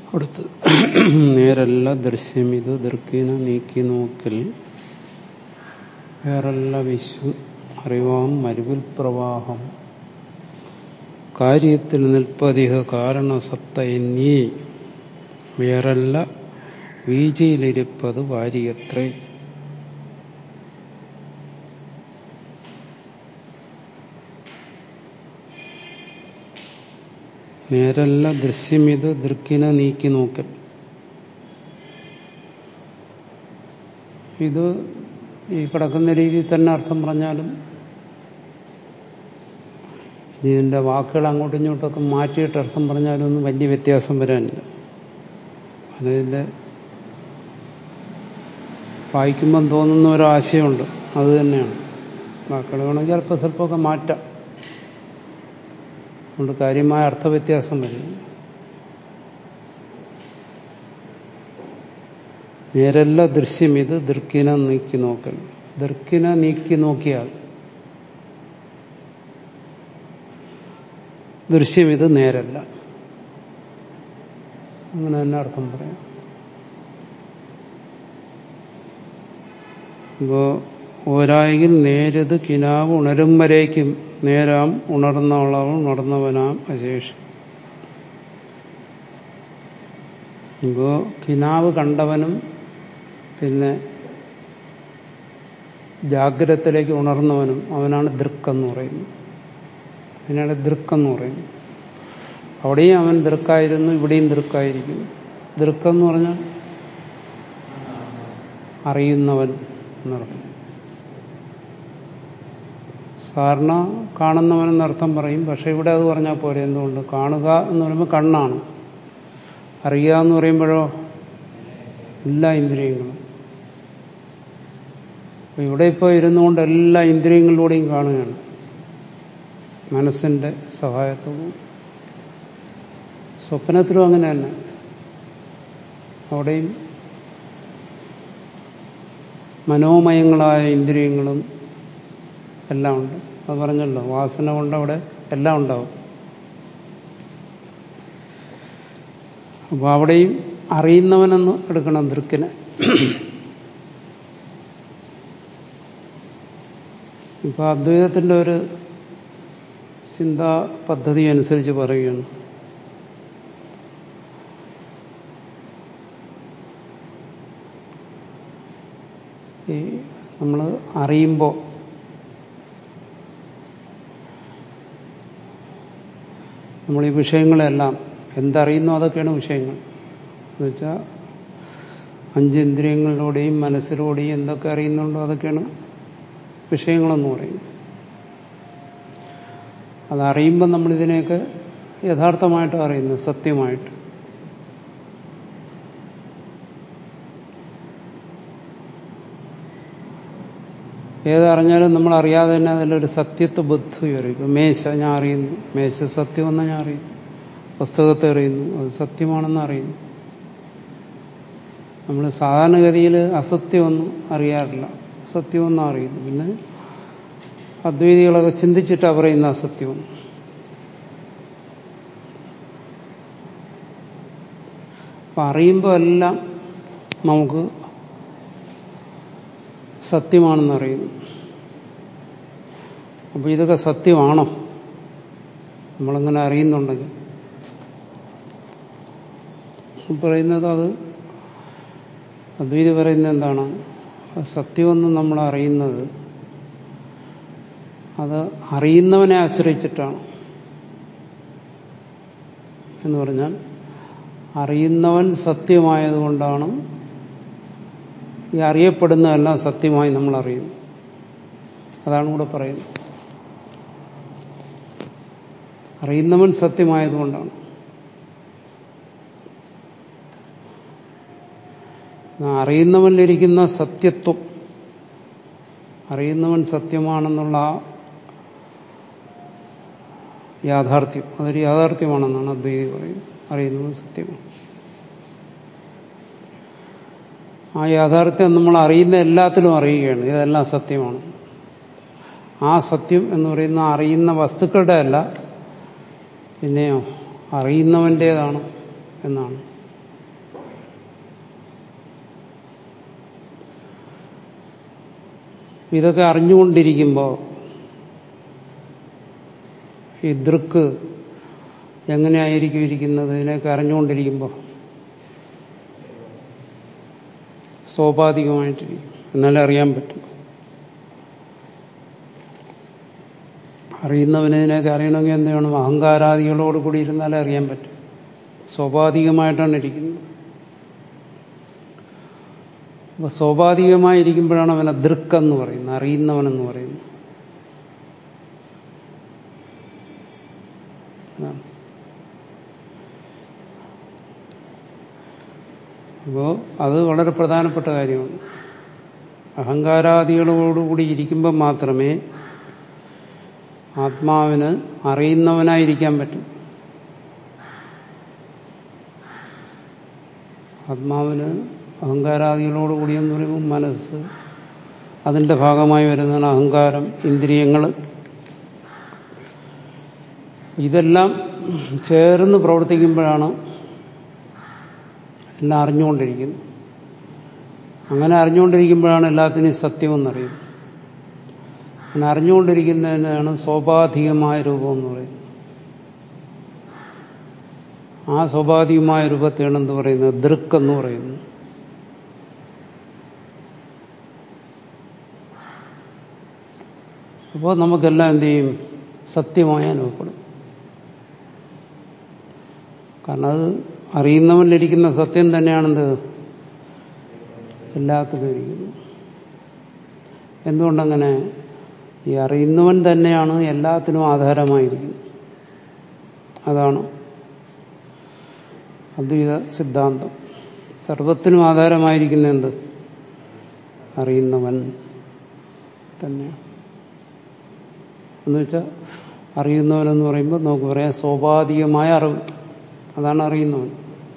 അടുത്ത് നേരല്ല ദൃശ്യമിത് ദൃക്കിന നീക്കി നോക്കൽ വേറല്ല വിശ്വം അറിവാം മരുവിൽ പ്രവാഹം കാര്യത്തിൽ നിൽപ്പതിക കാരണസത്ത എന്നീ വേറല്ല വീചിയിലിരിപ്പത് വാരിയത്രേ നേരല്ല ദൃശ്യമിത് ദൃക്കിനെ നീക്കി നോക്കൽ ഇത് ഈ കിടക്കുന്ന രീതിയിൽ തന്നെ അർത്ഥം പറഞ്ഞാലും ഇതിൻ്റെ വാക്കുകൾ അങ്ങോട്ടും ഇങ്ങോട്ടൊക്കെ മാറ്റിയിട്ട് അർത്ഥം പറഞ്ഞാലും ഒന്നും വലിയ വ്യത്യാസം വരാനില്ല അതിൻ്റെ വായിക്കുമ്പം തോന്നുന്ന ഒരാശയമുണ്ട് അത് തന്നെയാണ് വാക്കുകൾ വേണമെങ്കിൽ അല്പ സ്വല്പമൊക്കെ മാറ്റാം അതുകൊണ്ട് കാര്യമായ അർത്ഥവ്യത്യാസം വരില്ല നേരല്ല ദൃശ്യം ഇത് ദൃക്കിനെ നീക്കി നോക്കൽ ദൃക്കിനെ നീക്കി നോക്കിയാൽ ദൃശ്യം ഇത് നേരല്ല അങ്ങനെ തന്നെ അർത്ഥം പറയാം ഇപ്പോ ഓരായെങ്കിൽ നേരത് കിനാവ് ഉണരും വരേക്കും നേരാം ഉണർന്നവളവും ഉണർന്നവനാം അശേഷം ഇപ്പോ കിനാവ് കണ്ടവനും പിന്നെ ജാഗ്രതത്തിലേക്ക് ഉണർന്നവനും അവനാണ് ദൃക്കെന്ന് പറയുന്നത് അതിനാണ് ദൃക്കെന്ന് പറയുന്നത് അവിടെയും അവൻ ദൃക്കായിരുന്നു ഇവിടെയും ദൃക്കായിരിക്കുന്നു ദൃക്കെന്ന് പറഞ്ഞാൽ അറിയുന്നവൻ എന്നർത്ഥം സാധാരണ കാണുന്നവനെന്നർത്ഥം പറയും പക്ഷെ ഇവിടെ അത് പറഞ്ഞാൽ പോരെ എന്തുകൊണ്ട് കാണുക എന്ന് പറയുമ്പോൾ കണ്ണാണ് അറിയുക എന്ന് പറയുമ്പോഴോ എല്ലാ ഇന്ദ്രിയങ്ങളും അപ്പൊ ഇവിടെ ഇപ്പോൾ ഇരുന്നുകൊണ്ട് എല്ലാ ഇന്ദ്രിയങ്ങളിലൂടെയും കാണുകയാണ് മനസ്സിന്റെ സഹായത്തോടും സ്വപ്നത്തിലും അങ്ങനെ തന്നെ അവിടെയും മനോമയങ്ങളായ ഇന്ദ്രിയങ്ങളും എല്ലാം ഉണ്ട് അത് പറഞ്ഞല്ലോ വാസന കൊണ്ട് അവിടെ എല്ലാം ഉണ്ടാവും അപ്പൊ അവിടെയും അറിയുന്നവനെന്ന് എടുക്കണം ദൃക്കിനെ ഇപ്പൊ അദ്വൈതത്തിന്റെ ഒരു ചിന്താ പദ്ധതി അനുസരിച്ച് പറയുകയാണ് ഈ നമ്മൾ അറിയുമ്പോൾ നമ്മൾ ഈ വിഷയങ്ങളെല്ലാം എന്തറിയുന്നോ അതൊക്കെയാണ് വിഷയങ്ങൾ എന്നുവെച്ചാൽ അഞ്ചിന്ദ്രിയങ്ങളിലൂടെയും മനസ്സിലൂടെയും എന്തൊക്കെ അറിയുന്നുണ്ടോ അതൊക്കെയാണ് വിഷയങ്ങളെന്ന് പറയുന്നത് അതറിയുമ്പോൾ നമ്മളിതിനെയൊക്കെ യഥാർത്ഥമായിട്ട് അറിയുന്നു സത്യമായിട്ട് ഏതറിഞ്ഞാലും നമ്മൾ അറിയാതെ തന്നെ അതിലൊരു സത്യത്വ ബുദ്ധി വരും ഇപ്പം മേശ ഞാൻ അറിയുന്നു മേശ സത്യമെന്ന് ഞാൻ അറിയുന്നു പുസ്തകത്തെ അറിയുന്നു അത് സത്യമാണെന്ന് അറിയുന്നു നമ്മൾ സാധാരണഗതിയിൽ അസത്യമൊന്നും അറിയാറില്ല സത്യമൊന്നും അറിയുന്നു പിന്നെ അദ്വൈതികളൊക്കെ ചിന്തിച്ചിട്ടാണ് പറയുന്ന അസത്യമെന്ന് അപ്പം അറിയുമ്പോൾ എല്ലാം നമുക്ക് സത്യമാണെന്ന് അറിയുന്നു അപ്പോൾ ഇതൊക്കെ സത്യമാണോ നമ്മളങ്ങനെ അറിയുന്നുണ്ടെങ്കിൽ പറയുന്നത് അത് അദ്വൈതി പറയുന്നത് എന്താണ് സത്യമെന്ന് നമ്മൾ അറിയുന്നത് അത് അറിയുന്നവനെ ആശ്രയിച്ചിട്ടാണ് എന്ന് പറഞ്ഞാൽ അറിയുന്നവൻ സത്യമായതുകൊണ്ടാണ് ഈ അറിയപ്പെടുന്നതെല്ലാം സത്യമായി നമ്മൾ അറിയുന്നു അതാണ് ഇവിടെ പറയുന്നത് അറിയുന്നവൻ സത്യമായതുകൊണ്ടാണ് അറിയുന്നവനിലിരിക്കുന്ന സത്യത്വം അറിയുന്നവൻ സത്യമാണെന്നുള്ള ആ യാഥാർത്ഥ്യം അതൊരു യാഥാർത്ഥ്യമാണെന്നാണ് അദ്വൈതി പറയുന്നത് അറിയുന്നവൻ സത്യമാണ് ആ യാഥാർത്ഥ്യം നമ്മൾ അറിയുന്ന എല്ലാത്തിലും അറിയുകയാണ് ഇതെല്ലാം സത്യമാണ് ആ സത്യം എന്ന് പറയുന്ന അറിയുന്ന വസ്തുക്കളുടെ അല്ല പിന്നെയോ അറിയുന്നവൻ്റേതാണ് എന്നാണ് ഇതൊക്കെ അറിഞ്ഞുകൊണ്ടിരിക്കുമ്പോൾ ഈ ദൃക്ക് എങ്ങനെയായിരിക്കും ഇരിക്കുന്നത് ഇതിനൊക്കെ അറിഞ്ഞുകൊണ്ടിരിക്കുമ്പോൾ സ്വാഭാവികമായിട്ടിരിക്കും എന്നാലേ അറിയാൻ പറ്റും അറിയുന്നവനതിനൊക്കെ അറിയണമെങ്കിൽ എന്ത് വേണം അഹങ്കാരാദികളോട് കൂടി ഇരുന്നാലേ അറിയാൻ പറ്റും സ്വാഭാവികമായിട്ടാണ് ഇരിക്കുന്നത് അപ്പൊ സ്വാഭാവികമായിരിക്കുമ്പോഴാണ് അവനെ ദൃക്കെന്ന് പറയുന്നത് അറിയുന്നവനെന്ന് പറയുന്നത് അതാണ് അപ്പോൾ അത് വളരെ പ്രധാനപ്പെട്ട കാര്യമാണ് അഹങ്കാരാദികളോടുകൂടി ഇരിക്കുമ്പോൾ മാത്രമേ ആത്മാവിന് അറിയുന്നവനായിരിക്കാൻ പറ്റും ആത്മാവിന് അഹങ്കാരാദികളോടുകൂടി എന്ന് പറയുമ്പോൾ മനസ്സ് അതിൻ്റെ ഭാഗമായി വരുന്നതാണ് അഹങ്കാരം ഇന്ദ്രിയങ്ങൾ ഇതെല്ലാം ചേർന്ന് പ്രവർത്തിക്കുമ്പോഴാണ് എല്ലാം അറിഞ്ഞുകൊണ്ടിരിക്കുന്നത് അങ്ങനെ അറിഞ്ഞുകൊണ്ടിരിക്കുമ്പോഴാണ് എല്ലാത്തിനും സത്യമെന്നറിയുന്നത് അങ്ങനെ അറിഞ്ഞുകൊണ്ടിരിക്കുന്നതിനാണ് സ്വാഭാവികമായ രൂപം എന്ന് പറയുന്നത് ആ സ്വാഭാവികമായ രൂപത്തെയാണ് എന്ത് പറയുന്നത് ദൃക്ക് എന്ന് പറയുന്നു അപ്പോൾ നമുക്കെല്ലാം എന്ത് ചെയ്യും സത്യമായി അനുഭവപ്പെടും കാരണം അത് അറിയുന്നവനിലിരിക്കുന്ന സത്യം തന്നെയാണെന്ത് എല്ലാത്തിലും ഇരിക്കുന്നു എന്തുകൊണ്ടങ്ങനെ ഈ അറിയുന്നവൻ തന്നെയാണ് എല്ലാത്തിനും ആധാരമായിരിക്കുന്നത് അതാണ് അദ്വൈത സിദ്ധാന്തം സർവത്തിനും ആധാരമായിരിക്കുന്ന എന്ത് അറിയുന്നവൻ തന്നെയാണ് എന്നുവെച്ചാൽ അറിയുന്നവനെന്ന് പറയുമ്പോൾ നമുക്ക് പറയാം സ്വാഭാവികമായ അറിവ് അതാണ് അറിയുന്നവൻ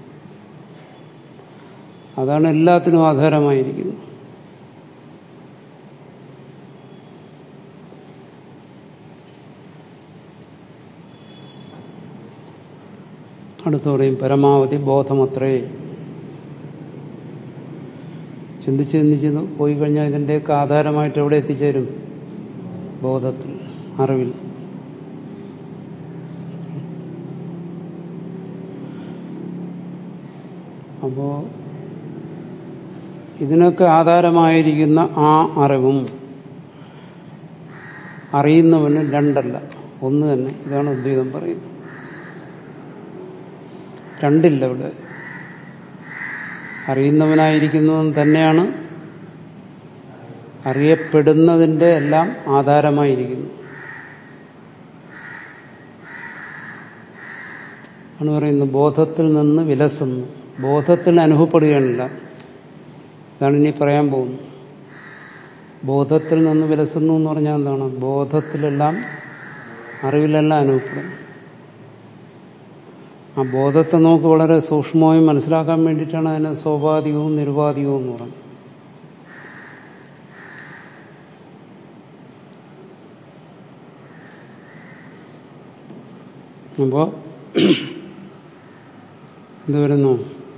അതാണ് എല്ലാത്തിനും ആധാരമായിരിക്കുന്നത് അടുത്ത് പറയും പരമാവധി ബോധമത്രേ ചിന്തിച്ച് ചിന്തിച്ച് പോയി കഴിഞ്ഞാൽ ഇതിൻ്റെയൊക്കെ ആധാരമായിട്ട് എവിടെ എത്തിച്ചേരും ബോധത്തിൽ അറിവിൽ അപ്പോ ഇതിനൊക്കെ ആധാരമായിരിക്കുന്ന ആ അറിവും അറിയുന്നവന് രണ്ടല്ല ഒന്ന് തന്നെ ഇതാണ് അദ്വൈതം പറയുന്നത് രണ്ടില്ല ഇവിടെ അറിയുന്നവനായിരിക്കുന്നവൻ തന്നെയാണ് അറിയപ്പെടുന്നതിൻ്റെ എല്ലാം ആധാരമായിരിക്കുന്നു ആണ് പറയുന്നത് ബോധത്തിൽ നിന്ന് വിലസുന്നു ബോധത്തിൽ അനുഭവപ്പെടുകയാണില്ല ഇതാണ് ഇനി പറയാൻ പോകുന്നത് ബോധത്തിൽ നിന്ന് വിലസുന്നു എന്ന് പറഞ്ഞാൽ എന്താണ് ബോധത്തിലെല്ലാം അറിവിലെല്ലാം അനുഭവപ്പെടും ആ ബോധത്തെ നമുക്ക് വളരെ സൂക്ഷ്മമായി മനസ്സിലാക്കാൻ വേണ്ടിയിട്ടാണ് അതിനെ സ്വാഭാവികവും നിരുപാധികവും എന്ന് പറയുന്നത് അപ്പോ എന്ത് വരുന്നു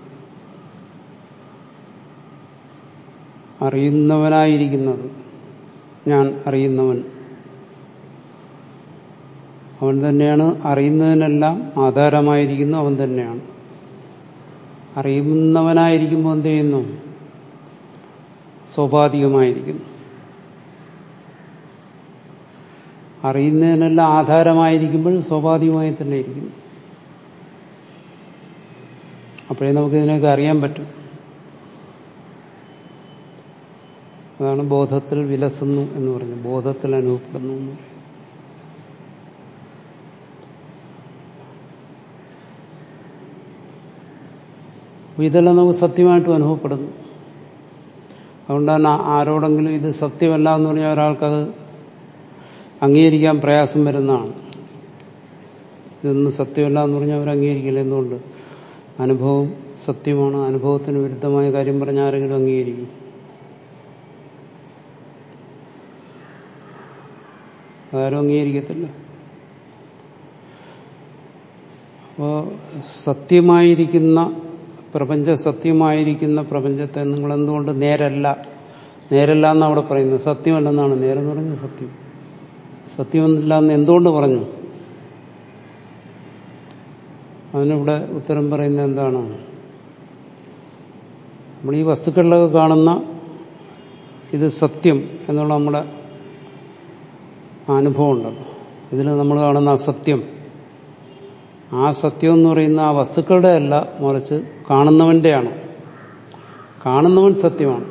അറിയുന്നവനായിരിക്കുന്നത് ഞാൻ അറിയുന്നവൻ അവൻ തന്നെയാണ് അറിയുന്നതിനെല്ലാം ആധാരമായിരിക്കുന്നു അവൻ തന്നെയാണ് അറിയുന്നവനായിരിക്കുമ്പോൾ എന്ത് ചെയ്യുന്നു സ്വാഭാവികമായിരിക്കുന്നു അറിയുന്നതിനെല്ലാം ആധാരമായിരിക്കുമ്പോൾ സ്വാഭാവികമായി തന്നെ ഇരിക്കുന്നു അപ്പോഴേ നമുക്ക് ഇതിനൊക്കെ അറിയാൻ പറ്റും അതാണ് ബോധത്തിൽ വിലസുന്നു എന്ന് പറഞ്ഞു ബോധത്തിൽ അനുഭവപ്പെടുന്നു എന്ന് പറയും ഇതെല്ലാം നമുക്ക് സത്യമായിട്ടും അനുഭവപ്പെടുന്നു അതുകൊണ്ടാണ് ആരോടെങ്കിലും ഇത് സത്യമല്ല എന്ന് പറഞ്ഞാൽ ഒരാൾക്കത് അംഗീകരിക്കാൻ പ്രയാസം വരുന്നതാണ് ഇതൊന്നും സത്യമല്ല എന്ന് പറഞ്ഞാൽ അവർ അംഗീകരിക്കില്ല എന്തുകൊണ്ട് അനുഭവം സത്യമാണ് അനുഭവത്തിന് വിരുദ്ധമായ കാര്യം പറഞ്ഞ ആരെങ്കിലും അംഗീകരിക്കും അതാരും അംഗീകരിക്കത്തില്ല അപ്പോ സത്യമായിരിക്കുന്ന പ്രപഞ്ച സത്യമായിരിക്കുന്ന പ്രപഞ്ചത്തെ നിങ്ങൾ എന്തുകൊണ്ട് നേരല്ല നേരല്ല എന്ന് അവിടെ പറയുന്നത് സത്യമല്ലെന്നാണ് നേരെന്ന് പറഞ്ഞത് സത്യം സത്യമല്ല എന്ന് എന്തുകൊണ്ട് പറഞ്ഞു അതിനിവിടെ ഉത്തരം പറയുന്നത് എന്താണ് നമ്മൾ ഈ വസ്തുക്കളിലൊക്കെ കാണുന്ന ഇത് സത്യം എന്നുള്ള നമ്മുടെ അനുഭവം ഉണ്ടല്ലോ ഇതിൽ നമ്മൾ കാണുന്ന അസത്യം ആ സത്യം എന്ന് പറയുന്ന ആ വസ്തുക്കളുടെ അല്ല മറിച്ച് കാണുന്നവൻ്റെയാണ് കാണുന്നവൻ സത്യമാണ്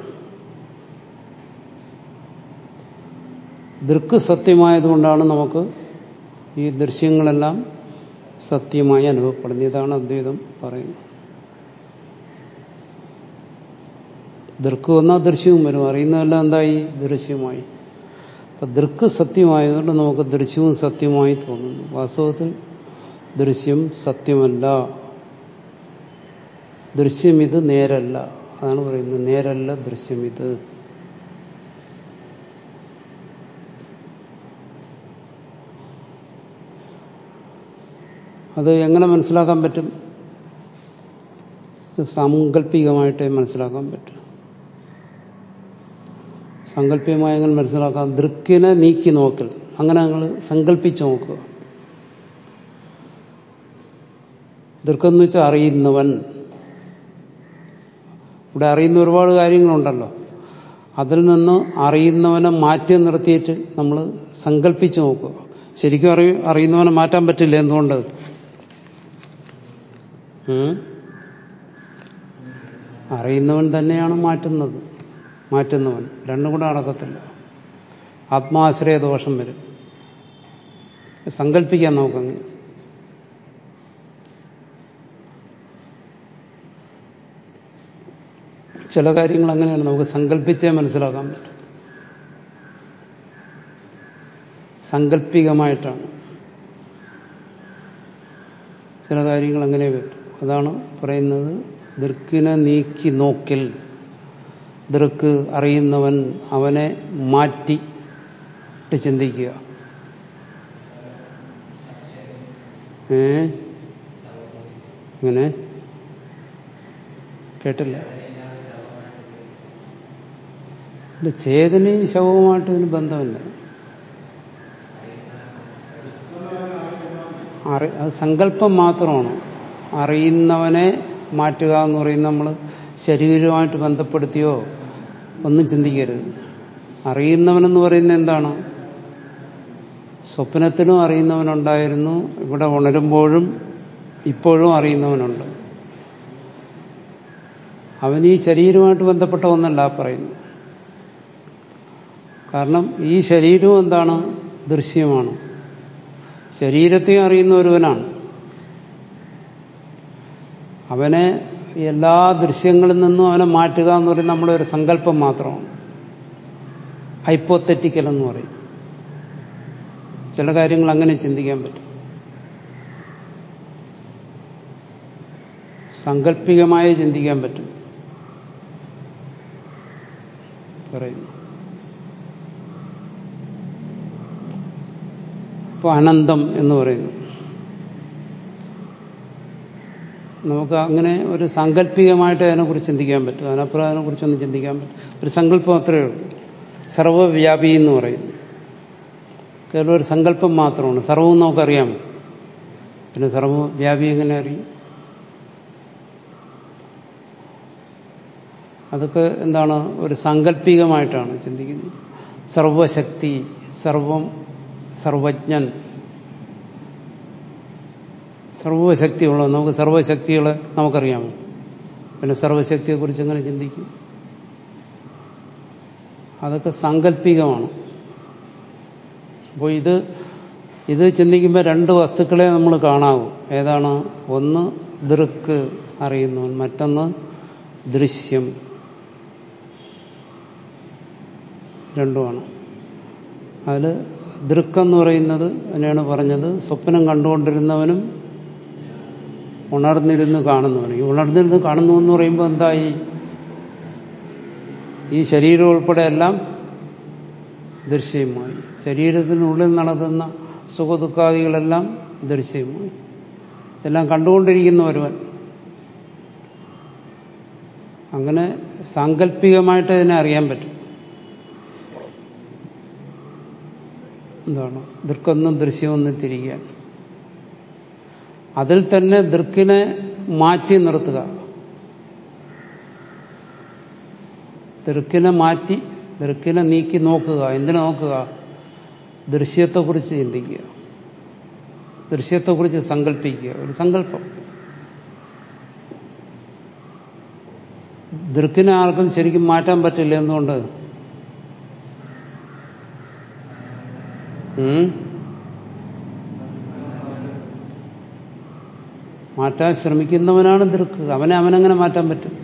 ദൃക്ക് സത്യമായതുകൊണ്ടാണ് നമുക്ക് ഈ ദൃശ്യങ്ങളെല്ലാം സത്യമായി അനുഭവപ്പെടുന്നത് ഇതാണ് അദ്വൈതം പറയുന്നത് ദൃക്ക് വന്നാൽ ദൃശ്യവും വരും അറിയുന്നതെല്ലാം എന്തായി ദൃശ്യമായി അപ്പൊ ദൃക്ക് സത്യമായതുകൊണ്ട് നമുക്ക് ദൃശ്യവും സത്യമായി തോന്നുന്നു വാസ്തവത്തിൽ ദൃശ്യം സത്യമല്ല ദൃശ്യം ഇത് നേരല്ല അതാണ് പറയുന്നത് നേരല്ല ദൃശ്യം ഇത് അത് എങ്ങനെ മനസ്സിലാക്കാൻ പറ്റും സാങ്കല്പികമായിട്ടേ മനസ്സിലാക്കാൻ പറ്റും സാങ്കല്പികമായി എങ്ങനെ മനസ്സിലാക്കാം ദൃക്കിനെ നീക്കി നോക്കൽ അങ്ങനെ ഞങ്ങൾ സങ്കല്പിച്ച് നോക്കുക ദൃക്കെന്ന് വെച്ചാൽ അറിയുന്നവൻ ഇവിടെ അറിയുന്ന ഒരുപാട് കാര്യങ്ങളുണ്ടല്ലോ അതിൽ നിന്ന് അറിയുന്നവനെ മാറ്റി നിർത്തിയിട്ട് നമ്മൾ സങ്കല്പിച്ച് നോക്കുക ശരിക്കും അറിയ അറിയുന്നവനെ മാറ്റാൻ പറ്റില്ല എന്തുകൊണ്ട് അറിയുന്നവൻ തന്നെയാണ് മാറ്റുന്നത് മാറ്റുന്നവൻ രണ്ടും കൂടെ നടക്കത്തില്ല ആത്മാശ്രയ ദോഷം വരും സങ്കല്പിക്കാൻ നോക്കങ്ങനെ ചില കാര്യങ്ങൾ അങ്ങനെയാണ് നമുക്ക് സങ്കല്പിച്ചേ മനസ്സിലാക്കാൻ പറ്റും സങ്കല്പികമായിട്ടാണ് ചില കാര്യങ്ങൾ അങ്ങനെ പറ്റും അതാണ് പറയുന്നത് ദൃക്കിനെ നീക്കി നോക്കിൽ ദൃക്ക് അറിയുന്നവൻ അവനെ മാറ്റി ചിന്തിക്കുക ഏ അങ്ങനെ കേട്ടില്ല ചേതനയും ശവവുമായിട്ട് ഇതിന് ബന്ധമില്ല അറി അത് സങ്കല്പം മാത്രമാണ് അറിയുന്നവനെ മാറ്റുക എന്ന് പറയുന്നത് നമ്മൾ ശരീരവുമായിട്ട് ബന്ധപ്പെടുത്തിയോ ഒന്നും ചിന്തിക്കരുത് അറിയുന്നവനെന്ന് പറയുന്നത് എന്താണ് സ്വപ്നത്തിലും അറിയുന്നവനുണ്ടായിരുന്നു ഇവിടെ ഉണരുമ്പോഴും ഇപ്പോഴും അറിയുന്നവനുണ്ട് അവൻ ഈ ശരീരവുമായിട്ട് ബന്ധപ്പെട്ട ഒന്നല്ല പറയുന്നു കാരണം ഈ ശരീരവും എന്താണ് ദൃശ്യമാണ് ശരീരത്തെ അറിയുന്ന ഒരുവനാണ് അവനെ എല്ലാ ദൃശ്യങ്ങളിൽ നിന്നും അവനെ മാറ്റുക എന്ന് പറയുന്നത് നമ്മുടെ ഒരു സങ്കല്പം മാത്രമാണ് ഹൈപ്പോത്തറ്റിക്കൽ എന്ന് പറയും ചില കാര്യങ്ങൾ അങ്ങനെ ചിന്തിക്കാൻ പറ്റും സങ്കല്പികമായി ചിന്തിക്കാൻ പറ്റും പറയുന്നു ഇപ്പോൾ അനന്തം എന്ന് പറയുന്നു നമുക്ക് അങ്ങനെ ഒരു സാങ്കല്പികമായിട്ട് അതിനെക്കുറിച്ച് ചിന്തിക്കാൻ പറ്റും അതിനപ്പുറം അതിനെക്കുറിച്ചൊന്നും ചിന്തിക്കാൻ പറ്റും ഒരു സങ്കല്പം അത്രയേ ഉള്ളൂ സർവവ്യാപി എന്ന് പറയുന്നു കേവലം ഒരു സങ്കല്പം മാത്രമാണ് സർവവും നമുക്കറിയാമോ പിന്നെ സർവവ്യാപി എങ്ങനെ അറിയും അതൊക്കെ എന്താണ് ഒരു സാങ്കല്പികമായിട്ടാണ് ചിന്തിക്കുന്നത് സർവശക്തി സർവം സർവജ്ഞൻ സർവശക്തിയുള്ള നമുക്ക് സർവശക്തികളെ നമുക്കറിയാമോ പിന്നെ സർവശക്തിയെക്കുറിച്ച് എങ്ങനെ ചിന്തിക്കും അതൊക്കെ സാങ്കല്പികമാണ് അപ്പോൾ ഇത് ഇത് ചിന്തിക്കുമ്പോൾ രണ്ട് വസ്തുക്കളെ നമ്മൾ കാണാവൂ ഏതാണ് ഒന്ന് ദൃക്ക് അറിയുന്നവൻ മറ്റൊന്ന് ദൃശ്യം രണ്ടുമാണ് അതിൽ ദൃക്കെന്ന് പറയുന്നത് അതിനെയാണ് പറഞ്ഞത് സ്വപ്നം കണ്ടുകൊണ്ടിരുന്നവനും ഉണർന്നിരുന്ന് കാണുന്നവനും ഈ ഉണർന്നിരുന്ന് കാണുന്നു എന്ന് പറയുമ്പോൾ എന്തായി ഈ ശരീരം ഉൾപ്പെടെ എല്ലാം ദൃശ്യമായി ശരീരത്തിനുള്ളിൽ നടക്കുന്ന സുഖദുഃഖാദികളെല്ലാം ദൃശ്യമായി ഇതെല്ലാം കണ്ടുകൊണ്ടിരിക്കുന്ന ഒരുവൻ അങ്ങനെ സാങ്കല്പികമായിട്ട് ഇതിനെ അറിയാൻ പറ്റും എന്താണ് ദൃക്കൊന്നും ദൃശ്യമൊന്നും തിരിക്കാൻ അതിൽ തന്നെ ദൃക്കിനെ മാറ്റി നിർത്തുക ദൃക്കിനെ മാറ്റി ദൃക്കിനെ നീക്കി നോക്കുക എന്തിനു നോക്കുക ദൃശ്യത്തെക്കുറിച്ച് ചിന്തിക്കുക ദൃശ്യത്തെക്കുറിച്ച് സങ്കല്പിക്കുക ഒരു സങ്കല്പം ദൃക്കിനെ ആർക്കും ശരിക്കും മാറ്റാൻ പറ്റില്ല എന്തുകൊണ്ട് ഉം? മാറ്റാൻ ശ്രമിക്കുന്നവനാണ് ദൃക്ക് അവനെ അവനങ്ങനെ മാറ്റാൻ പറ്റും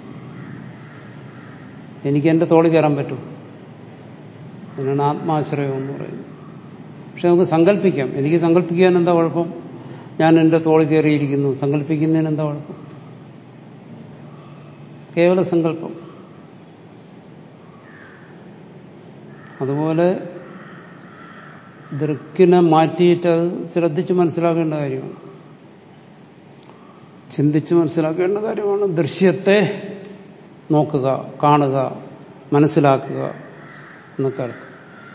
എനിക്ക് എൻ്റെ തോളി കയറാൻ പറ്റും അതിനാണ് ആത്മാശ്രയം എന്ന് പറയുന്നത് പക്ഷെ നമുക്ക് സങ്കല്പിക്കാം എനിക്ക് സങ്കല്പിക്കാൻ എന്താ കുഴപ്പം ഞാൻ എൻ്റെ തോളി കയറിയിരിക്കുന്നു സങ്കല്പിക്കുന്നതിന് എന്താ കുഴപ്പം കേവല സങ്കല്പം അതുപോലെ ദൃക്കിനെ മാറ്റിയിട്ട് അത് ശ്രദ്ധിച്ച് മനസ്സിലാക്കേണ്ട കാര്യമാണ് ചിന്തിച്ച് മനസ്സിലാക്കേണ്ട കാര്യമാണ് ദൃശ്യത്തെ നോക്കുക കാണുക മനസ്സിലാക്കുക എന്നൊക്കെ അർത്ഥം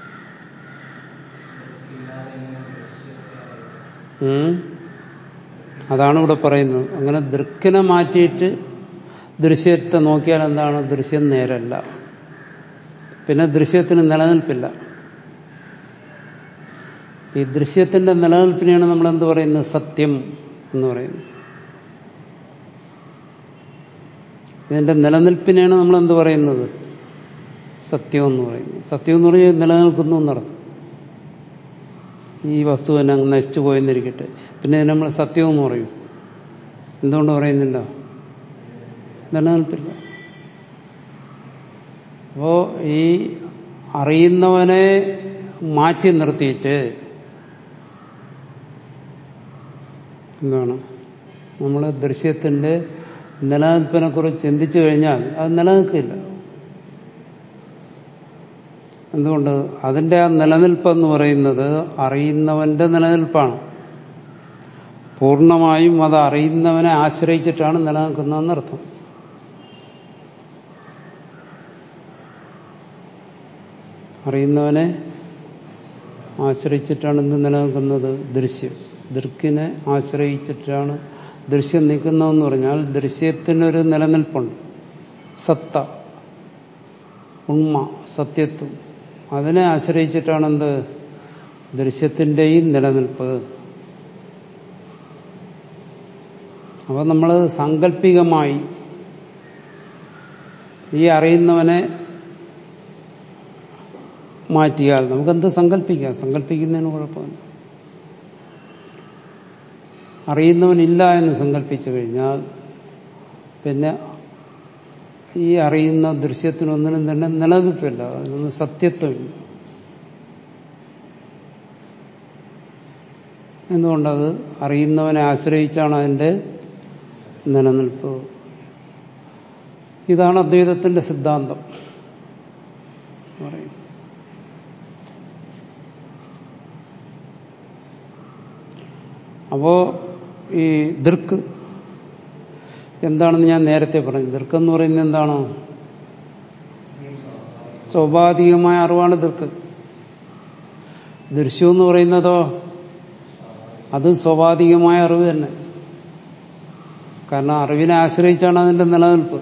ഉം. അതാണ് ഇവിടെ പറയുന്നത് അങ്ങനെ ദൃക്കിനെ മാറ്റിയിട്ട് ദൃശ്യത്തെ നോക്കിയാൽ എന്താണ് ദൃശ്യം നേരല്ല പിന്നെ ദൃശ്യത്തിന് നിലനിൽപ്പില്ല ഈ ദൃശ്യത്തിന്റെ നിലനിൽപ്പിനെയാണ് നമ്മൾ എന്ത് പറയുന്നത് സത്യം എന്ന് പറയുന്നത് ഇതിന്റെ നിലനിൽപ്പിനെയാണ് നമ്മൾ എന്ത് പറയുന്നത് സത്യം എന്ന് പറയുന്നത് സത്യം എന്ന് പറഞ്ഞാൽ നിലനിൽക്കുന്നു എന്നർത്ഥം ഈ വസ്തു തന്നെ അങ്ങ് നശിച്ചു പോയെന്നിരിക്കട്ടെ പിന്നെ ഇതിനെ നമ്മൾ സത്യം എന്ന് പറയും എന്തുകൊണ്ട് പറയുന്നില്ല നിലനിൽപ്പില്ല അപ്പോ ഈ അറിയുന്നവനെ മാറ്റി നിർത്തിയിട്ട് എന്താണ് നമ്മൾ ദൃശ്യത്തിന്റെ നിലനിൽപ്പിനെ കുറിച്ച് ചിന്തിച്ചു കഴിഞ്ഞാൽ അത് നിലനിൽക്കില്ല എന്തുകൊണ്ട് അതിൻ്റെ ആ നിലനിൽപ്പെന്ന് പറയുന്നത് അറിയുന്നവന്റെ നിലനിൽപ്പാണ് പൂർണ്ണമായും അത് അറിയുന്നവനെ ആശ്രയിച്ചിട്ടാണ് നിലനിൽക്കുന്നതെന്നർത്ഥം അറിയുന്നവനെ ആശ്രയിച്ചിട്ടാണ് എന്ത് നിലനിൽക്കുന്നത് ദൃശ്യം ദൃക്കിനെ ആശ്രയിച്ചിട്ടാണ് ദൃശ്യം നിൽക്കുന്നതെന്ന് പറഞ്ഞാൽ ദൃശ്യത്തിനൊരു നിലനിൽപ്പുണ്ട് സത്ത ഉണ്മ സത്യത്വം അതിനെ ആശ്രയിച്ചിട്ടാണ് എന്ത് ദൃശ്യത്തിൻ്റെയും നിലനിൽപ്പ് അപ്പോൾ നമ്മൾ സാങ്കല്പികമായി ഈ അറിയുന്നവനെ മാറ്റിയാൽ നമുക്കെന്ത് സങ്കല്പിക്കാം സങ്കല്പിക്കുന്നതിന് കുഴപ്പമില്ല അറിയുന്നവനില്ല എന്ന് സങ്കല്പിച്ചു കഴിഞ്ഞാൽ പിന്നെ ഈ അറിയുന്ന ദൃശ്യത്തിനൊന്നിനും തന്നെ നിലനിൽപ്പില്ല അതിനൊന്നും സത്യത്വമില്ല എന്തുകൊണ്ടത് അറിയുന്നവനെ ആശ്രയിച്ചാണ് അതിൻ്റെ നിലനിൽപ്പ് ഇതാണ് അദ്വൈതത്തിന്റെ സിദ്ധാന്തം പറയുന്നത് അപ്പോ ഈ ദൃക്ക് എന്താണെന്ന് ഞാൻ നേരത്തെ പറഞ്ഞു ദൃക്ക് എന്ന് പറയുന്നത് എന്താണ് സ്വാഭാവികമായ അറിവാണ് ദൃക്ക് ദൃശ്യം എന്ന് പറയുന്നതോ അതും സ്വാഭാവികമായ അറിവ് തന്നെ കാരണം അറിവിനെ ആശ്രയിച്ചാണ് അതിന്റെ നിലനിൽപ്പ്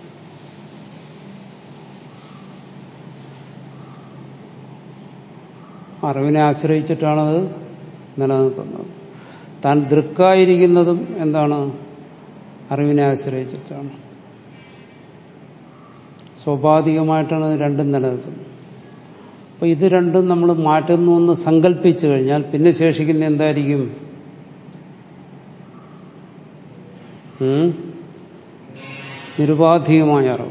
അറിവിനെ ആശ്രയിച്ചിട്ടാണത് നിലനിൽക്കുന്നത് താൻ ദൃക്കായിരിക്കുന്നതും എന്താണ് അറിവിനെ ആശ്രയിച്ചിട്ടാണ് സ്വാഭാവികമായിട്ടാണ് ഇത് രണ്ടും നിലനിൽക്കുന്നത് അപ്പൊ ഇത് രണ്ടും നമ്മൾ മാറ്റുന്നു എന്ന് സങ്കല്പിച്ചു കഴിഞ്ഞാൽ പിന്നെ ശേഷിക്കുന്ന എന്തായിരിക്കും ഉം? നിരുപാധികമായ അറിവ്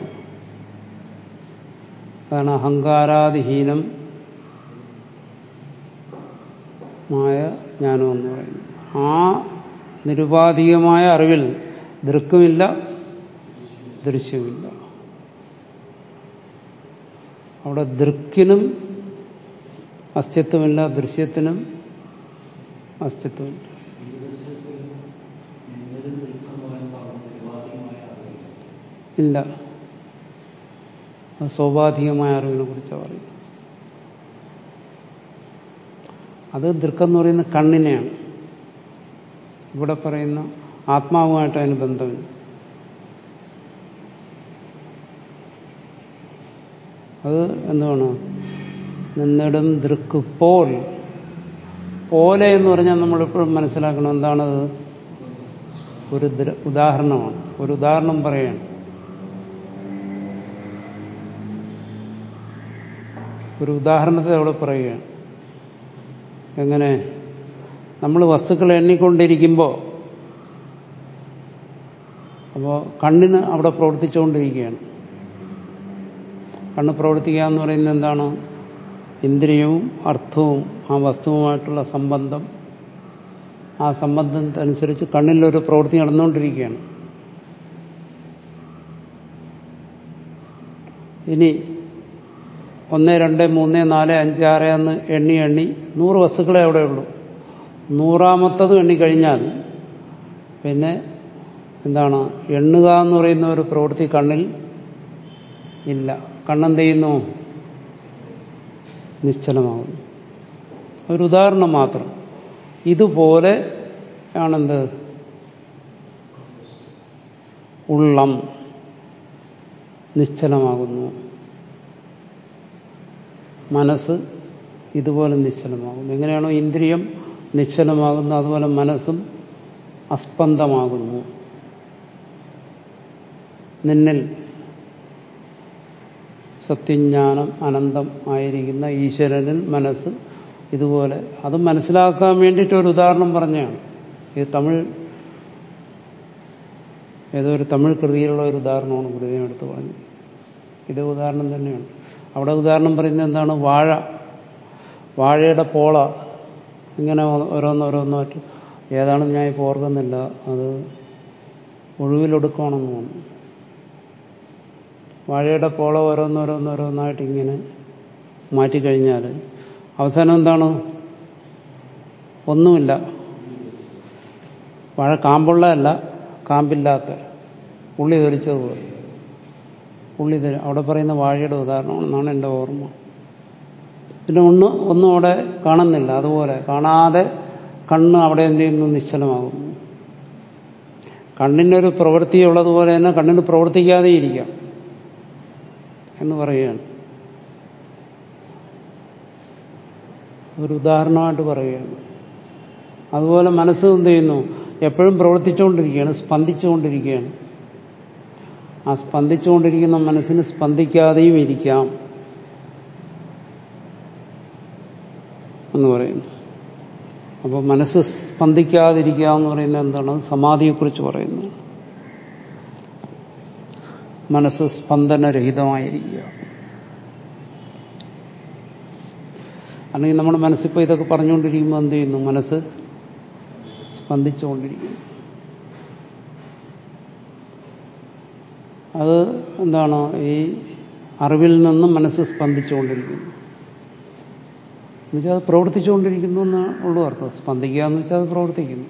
അതാണ് അഹങ്കാരാദിഹീനം മായ ജ്ഞാനം എന്ന് പറയുന്നത് ആ നിരുപാധികമായ അറിവിൽ ദൃക്കുമില്ല ദൃശ്യമില്ല അവിടെ ദൃക്കിനും അസ്തിത്വമില്ല ദൃശ്യത്തിനും അസ്തിത്വമില്ല ഇല്ല അത് സ്വാഭാവികമായ അറിവിനെ കുറിച്ചാണ് പറയുന്നത് അത് ദൃക്കെന്ന് പറയുന്ന കണ്ണിനെയാണ് ഇവിടെ പറയുന്ന ആത്മാവുമായിട്ട് അതിന് ബന്ധമില്ല അത് എന്താണ് നിന്നിടും ദൃക്ക് പോൽ പോലെ എന്ന് പറഞ്ഞാൽ നമ്മളെപ്പോഴും മനസ്സിലാക്കണം എന്താണത് ഒരു ഉദാഹരണമാണ് ഒരു ഉദാഹരണം പറയാണ് ഒരു ഉദാഹരണത്തെ അവിടെ പറയുകയാണ് എങ്ങനെ നമ്മൾ വസ്തുക്കൾ എണ്ണിക്കൊണ്ടിരിക്കുമ്പോൾ അപ്പോൾ കണ്ണിന് അവിടെ പ്രവർത്തിച്ചുകൊണ്ടിരിക്കുകയാണ് കണ്ണ് പ്രവർത്തിക്കുക എന്ന് പറയുന്നത് എന്താണ് ഇന്ദ്രിയവും അർത്ഥവും ആ വസ്തുവുമായിട്ടുള്ള സംബന്ധം ആ സംബന്ധത്തനുസരിച്ച് കണ്ണിലൊരു പ്രവൃത്തി നടന്നുകൊണ്ടിരിക്കുകയാണ് ഇനി ഒന്ന് രണ്ട് മൂന്ന് നാല് അഞ്ച് ആറ് എന്ന് എണ്ണി എണ്ണി നൂറ് വസ്തുക്കളെ അവിടെ ഉള്ളൂ നൂറാമത്തത് എണ്ണിക്കഴിഞ്ഞാൽ പിന്നെ എന്താണ് എണ്ണുക എന്ന് പറയുന്ന ഒരു പ്രവൃത്തി കണ്ണിൽ ഇല്ല കണ്ണെന്ത് ചെയ്യുന്നു നിശ്ചലമാകുന്നു ഒരു ഉദാഹരണം മാത്രം ഇതുപോലെ ആണെന്ത് ഉള്ളം നിശ്ചലമാകുന്നു മനസ്സ് ഇതുപോലെ നിശ്ചലമാകുന്നു എങ്ങനെയാണോ ഇന്ദ്രിയം നിശ്ചലമാകുന്നു അതുപോലെ മനസ്സും അസ്പന്ദമാകുന്നു നിന്നിൽ സത്യജ്ഞാനം അനന്തം ആയിരിക്കുന്ന ഈശ്വരനിൽ മനസ്സ് ഇതുപോലെ അത് മനസ്സിലാക്കാൻ വേണ്ടിയിട്ട് ഒരു ഉദാഹരണം പറഞ്ഞാണ് ഇത് തമിഴ് ഏതോ ഒരു തമിഴ് കൃതിയിലുള്ള ഒരു ഉദാഹരണമാണ് ഗുരുദേവൻ എടുത്ത് പറഞ്ഞത് ഇത് ഉദാഹരണം തന്നെയാണ് അവിടെ ഉദാഹരണം പറയുന്നത് എന്താണ് വാഴ വാഴയുടെ പോള ഇങ്ങനെ ഓരോന്നോരോന്നായിട്ട് ഏതാണെന്ന് ഞാൻ ഇപ്പോൾ ഓർക്കുന്നില്ല അത് ഒഴിവിലൊടുക്കണമെന്ന് തോന്നുന്നു വാഴയുടെ പോള ഓരോന്നോരോന്നോരോന്നായിട്ട് ഇങ്ങനെ മാറ്റിക്കഴിഞ്ഞാൽ അവസാനം എന്താണ് ഒന്നുമില്ല വാഴ കാമ്പുള്ളതല്ല കാമ്പില്ലാത്ത ഉള്ളി തെളിച്ചതുപോലെ ഉള്ളി തെളി അവിടെ പറയുന്ന വാഴയുടെ ഉദാഹരണമാണെന്നാണ് എൻ്റെ ഓർമ്മ പിന്നെ ഒന്ന് ഒന്നും അവിടെ കാണുന്നില്ല അതുപോലെ കാണാതെ കണ്ണ് അവിടെ എന്ത് ചെയ്യുന്നു നിശ്ചലമാകുന്നു കണ്ണിനൊരു പ്രവൃത്തി ഉള്ളതുപോലെ തന്നെ കണ്ണിന് പ്രവർത്തിക്കാതെ ഇരിക്കാം എന്ന് പറയുകയാണ് ഒരു ഉദാഹരണമായിട്ട് പറയുകയാണ് അതുപോലെ മനസ്സ് എന്ത് ചെയ്യുന്നു എപ്പോഴും പ്രവർത്തിച്ചുകൊണ്ടിരിക്കുകയാണ് സ്പന്ദിച്ചുകൊണ്ടിരിക്കുകയാണ് ആ സ്പന്ദിച്ചുകൊണ്ടിരിക്കുന്ന മനസ്സിന് സ്പന്ദിക്കാതെയും ഇരിക്കാം എന്ന് പറയുന്നു അപ്പോൾ മനസ്സ് സ്പന്ദിക്കാതിരിക്കുക എന്ന് പറയുന്നത് എന്താണ് സമാധിയെക്കുറിച്ച് പറയുന്നത് മനസ്സ് സ്പന്ദനരഹിതമായിരിക്കുക അല്ലെങ്കിൽ നമ്മുടെ മനസ്സിപ്പോൾ ഇതൊക്കെ പറഞ്ഞുകൊണ്ടിരിക്കുമ്പോൾ എന്ത് ചെയ്യുന്നു മനസ്സ് സ്പന്ദിച്ചുകൊണ്ടിരിക്കുന്നു അത് എന്താണ് ഈ അറിവിൽ നിന്നും മനസ്സ് സ്പന്ദിച്ചുകൊണ്ടിരിക്കുന്നു എന്നുവെച്ചാൽ അത് പ്രവർത്തിച്ചുകൊണ്ടിരിക്കുന്നു എന്ന് ഉള്ളു അർത്ഥം സ്പന്ദിക്കുക എന്ന് വെച്ചാൽ അത് പ്രവർത്തിക്കുന്നു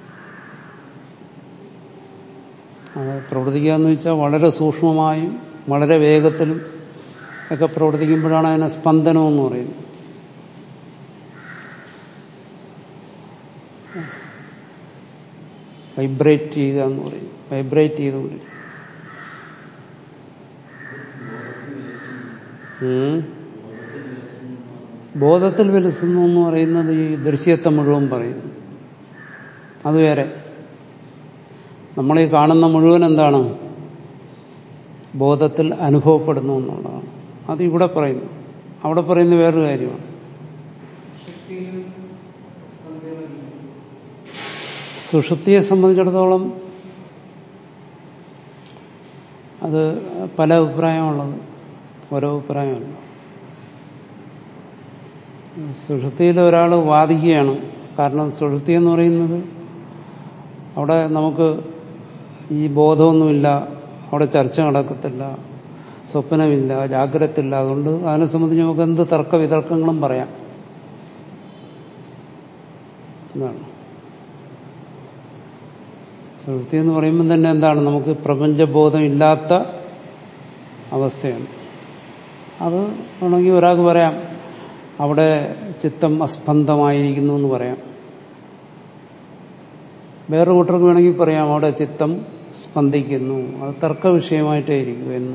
അത് പ്രവർത്തിക്കുക എന്ന് വെച്ചാൽ വളരെ സൂക്ഷ്മമായും വളരെ വേഗത്തിലും ഒക്കെ പ്രവർത്തിക്കുമ്പോഴാണ് അതിനെ സ്പന്ദനം എന്ന് പറയുന്നത് വൈബ്രേറ്റ് ചെയ്യുക എന്ന് പറയും വൈബ്രേറ്റ് ചെയ്തുകൊണ്ടിരിക്കും ബോധത്തിൽ വിലസുന്നു എന്ന് പറയുന്നത് ഈ ദൃശ്യത്തെ മുഴുവൻ പറയുന്നു അത് വേറെ നമ്മളീ കാണുന്ന മുഴുവൻ എന്താണ് ബോധത്തിൽ അനുഭവപ്പെടുന്നു എന്നുള്ളതാണ് അത് ഇവിടെ പറയുന്നു അവിടെ പറയുന്ന വേറൊരു കാര്യമാണ് സുഷുപ്തിയെ സംബന്ധിച്ചിടത്തോളം അത് പല അഭിപ്രായമുള്ളത് ഓരോ അഭിപ്രായമല്ല സുഷുപ്തിയിൽ ഒരാൾ വാദിക്കുകയാണ് കാരണം സുഷുപ്തി എന്ന് പറയുന്നത് അവിടെ നമുക്ക് ഈ ബോധമൊന്നുമില്ല അവിടെ ചർച്ച നടക്കത്തില്ല സ്വപ്നമില്ല ജാഗ്രതയില്ല അതുകൊണ്ട് അതിനെ സംബന്ധിച്ച് നമുക്ക് എന്ത് തർക്ക വിതർക്കങ്ങളും പറയാം എന്താണ് സുഹൃത്തി എന്ന് പറയുമ്പോൾ തന്നെ എന്താണ് നമുക്ക് പ്രപഞ്ചബോധം ഇല്ലാത്ത അവസ്ഥയാണ് അത് വേണമെങ്കിൽ ഒരാൾക്ക് പറയാം അവിടെ ചിത്തം അസ്പന്ദമായിരിക്കുന്നു എന്ന് പറയാം വേറെ കൂട്ടർക്ക് വേണമെങ്കിൽ പറയാം അവിടെ ചിത്തം സ്പന്ദിക്കുന്നു അത് തർക്ക വിഷയമായിട്ടേ ഇരിക്കൂ എന്ന്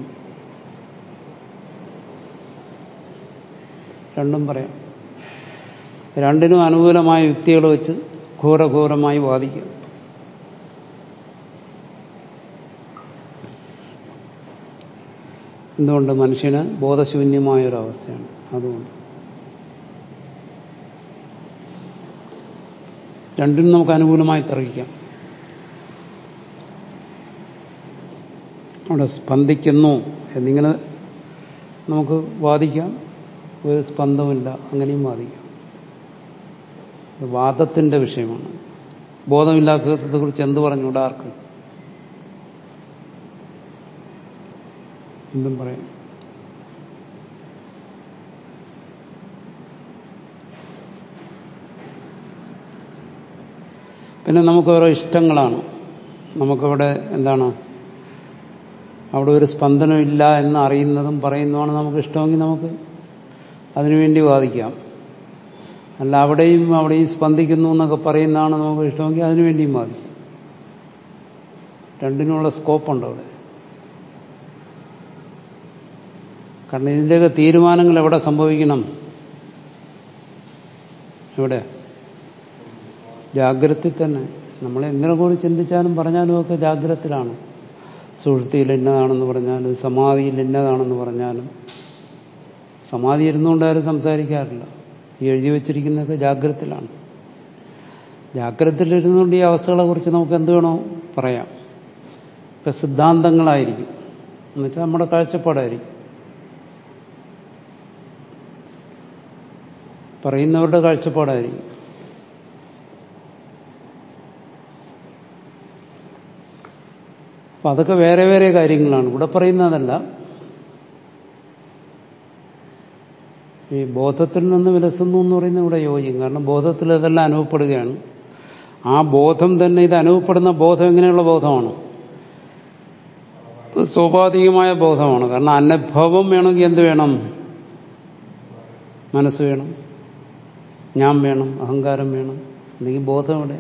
രണ്ടും പറയാം രണ്ടിനും അനുകൂലമായ യുക്തികൾ വെച്ച് ഘോരഘോരമായി വാദിക്കാം എന്തുകൊണ്ട് മനുഷ്യന് ബോധശൂന്യമായ ഒരു അവസ്ഥയാണ് അതുകൊണ്ട് രണ്ടിനും നമുക്ക് അനുകൂലമായി തർക്കിക്കാം അവിടെ സ്പന്ദിക്കുന്നു എന്നിങ്ങനെ നമുക്ക് വാദിക്കാം ഒരു സ്പന്ദമില്ല അങ്ങനെയും വാദിക്കാം വാദത്തിന്റെ വിഷയമാണ് ബോധമില്ലാത്തത്തെ കുറിച്ച് എന്ത് പറഞ്ഞുകൂടാ ആർക്ക് എന്തും പറയാം പിന്നെ നമുക്ക് ഓരോ ഇഷ്ടങ്ങളാണ് നമുക്കവിടെ എന്താണ് അവിടെ ഒരു സ്പന്ദനമില്ല എന്ന് അറിയുന്നതും പറയുന്നതുമാണ് നമുക്ക് ഇഷ്ടമെങ്കിൽ നമുക്ക് അതിനുവേണ്ടി വാദിക്കാം അല്ല അവിടെയും അവിടെയും സ്പന്ദിക്കുന്നു എന്നൊക്കെ പറയുന്നതാണ് നമുക്ക് ഇഷ്ടമെങ്കിൽ അതിനുവേണ്ടിയും വാദിക്കാം രണ്ടിനുമുള്ള സ്കോപ്പുണ്ട് അവിടെ കാരണം ഇതിൻ്റെയൊക്കെ തീരുമാനങ്ങൾ എവിടെ സംഭവിക്കണം എവിടെ ജാഗ്രത തന്നെ നമ്മൾ എന്തിനെ കൂടി ചിന്തിച്ചാലും പറഞ്ഞാലും ഒക്കെ ജാഗ്രതത്തിലാണ് സുഹൃത്തിയിൽ ഇന്നതാണെന്ന് പറഞ്ഞാലും സമാധിയിൽ ഇന്നതാണെന്ന് പറഞ്ഞാലും സമാധി ഇരുന്നുകൊണ്ടാരും സംസാരിക്കാറില്ല ഈ എഴുതി വച്ചിരിക്കുന്നതൊക്കെ ജാഗ്രതത്തിലാണ് ജാഗ്രതത്തിലിരുന്നുകൊണ്ട് ഈ അവസ്ഥകളെ കുറിച്ച് നമുക്ക് എന്ത് വേണോ പറയാം ഒക്കെ സിദ്ധാന്തങ്ങളായിരിക്കും എന്നുവെച്ചാൽ നമ്മുടെ കാഴ്ചപ്പാടായിരിക്കും പറയുന്നവരുടെ കാഴ്ചപ്പാടായിരിക്കും അപ്പൊ അതൊക്കെ വേറെ വേറെ കാര്യങ്ങളാണ് ഇവിടെ പറയുന്നതല്ല ഈ ബോധത്തിൽ നിന്ന് വിലസുന്നു എന്ന് പറയുന്നത് ഇവിടെ യോജിക്കും കാരണം ബോധത്തിൽ ഇതെല്ലാം അനുഭവപ്പെടുകയാണ് ആ ബോധം തന്നെ ഇത് അനുഭവപ്പെടുന്ന ബോധം എങ്ങനെയുള്ള ബോധമാണ് സ്വാഭാവികമായ ബോധമാണ് കാരണം അനുഭവം വേണമെങ്കിൽ എന്ത് വേണം മനസ്സ് വേണം ഞാൻ വേണം അഹങ്കാരം വേണം അല്ലെങ്കിൽ ബോധം ഇവിടെ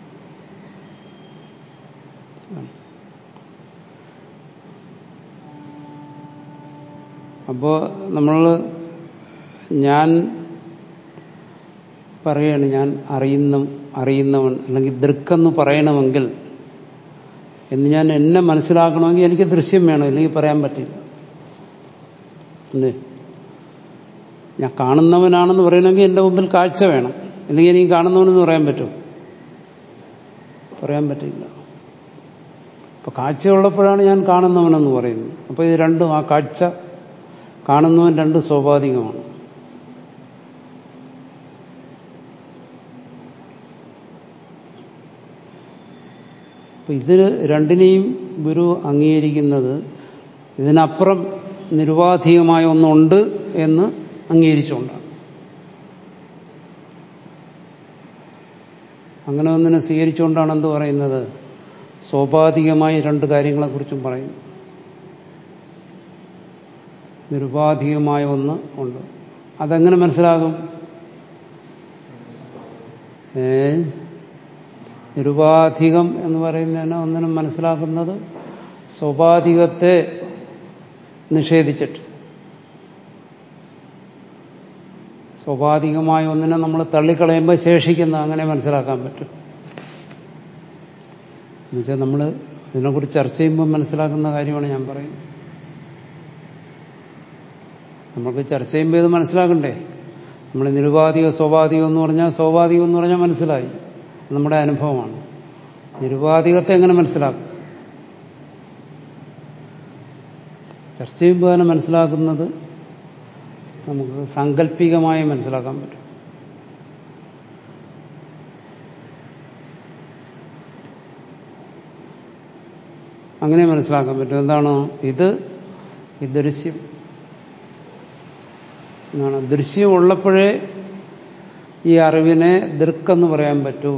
അപ്പോൾ നമ്മൾ ഞാൻ പറയാണ് ഞാൻ അറിയുന്ന അറിയുന്നവൻ അല്ലെങ്കിൽ ദൃക്കെന്ന് പറയണമെങ്കിൽ എന്ന് ഞാൻ എന്നെ മനസ്സിലാക്കണമെങ്കിൽ എനിക്ക് ദൃശ്യം വേണം അല്ലെങ്കിൽ പറയാൻ പറ്റില്ല അല്ലേ ഞാൻ കാണുന്നവനാണെന്ന് പറയണമെങ്കിൽ എൻ്റെ മുമ്പിൽ കാഴ്ച വേണം അല്ലെങ്കിൽ എനിക്ക് കാണുന്നവനെന്ന് പറയാൻ പറ്റും പറയാൻ പറ്റില്ല അപ്പൊ കാഴ്ചയുള്ളപ്പോഴാണ് ഞാൻ കാണുന്നവനെന്ന് പറയുന്നത് അപ്പൊ ഇത് രണ്ടും ആ കാഴ്ച കാണുന്നവൻ രണ്ട് സ്വാഭാവികമാണ് അപ്പൊ ഇതിന് രണ്ടിനെയും ഗുരു അംഗീകരിക്കുന്നത് ഇതിനപ്പുറം നിരുപാധികമായ ഒന്നുണ്ട് എന്ന് അംഗീകരിച്ചുകൊണ്ടാണ് അങ്ങനെ ഒന്നിനെ സ്വീകരിച്ചുകൊണ്ടാണ് എന്ത് പറയുന്നത് സ്വാഭാവികമായി രണ്ട് കാര്യങ്ങളെക്കുറിച്ചും പറയും നിരുപാധികമായ ഒന്ന് ഉണ്ട് അതെങ്ങനെ മനസ്സിലാകും ഏ നിരുപാധികം എന്ന് പറയുന്നതിന് ഒന്നിനും മനസ്സിലാക്കുന്നത് സ്വാഭാവികത്തെ നിഷേധിച്ചിട്ട് സ്വാഭാവികമായ ഒന്നിനെ നമ്മൾ തള്ളിക്കളയുമ്പോൾ ശേഷിക്കുന്ന അങ്ങനെ മനസ്സിലാക്കാൻ പറ്റും എന്നുവെച്ചാൽ നമ്മൾ ഇതിനെക്കുറിച്ച് ചർച്ച ചെയ്യുമ്പോൾ മനസ്സിലാക്കുന്ന കാര്യമാണ് ഞാൻ പറയുന്നത് നമുക്ക് ചർച്ച ചെയ്യുമ്പോൾ ഇത് മനസ്സിലാക്കണ്ടേ നമ്മൾ നിരുപാധിക സ്വാഭാവികം എന്ന് പറഞ്ഞാൽ സ്വാഭാവികം എന്ന് പറഞ്ഞാൽ മനസ്സിലായി നമ്മുടെ അനുഭവമാണ് നിരുപാധികത്തെ എങ്ങനെ മനസ്സിലാക്കും ചർച്ച ചെയ്യുമ്പോൾ തന്നെ മനസ്സിലാക്കുന്നത് നമുക്ക് സാങ്കല്പികമായി മനസ്സിലാക്കാൻ പറ്റും അങ്ങനെ മനസ്സിലാക്കാൻ പറ്റും എന്താണ് ഇത് ഈ ദൃശ്യം എന്നാണ് ദൃശ്യം ഉള്ളപ്പോഴേ ഈ അറിവിനെ ദൃക്കെന്ന് പറയാൻ പറ്റൂ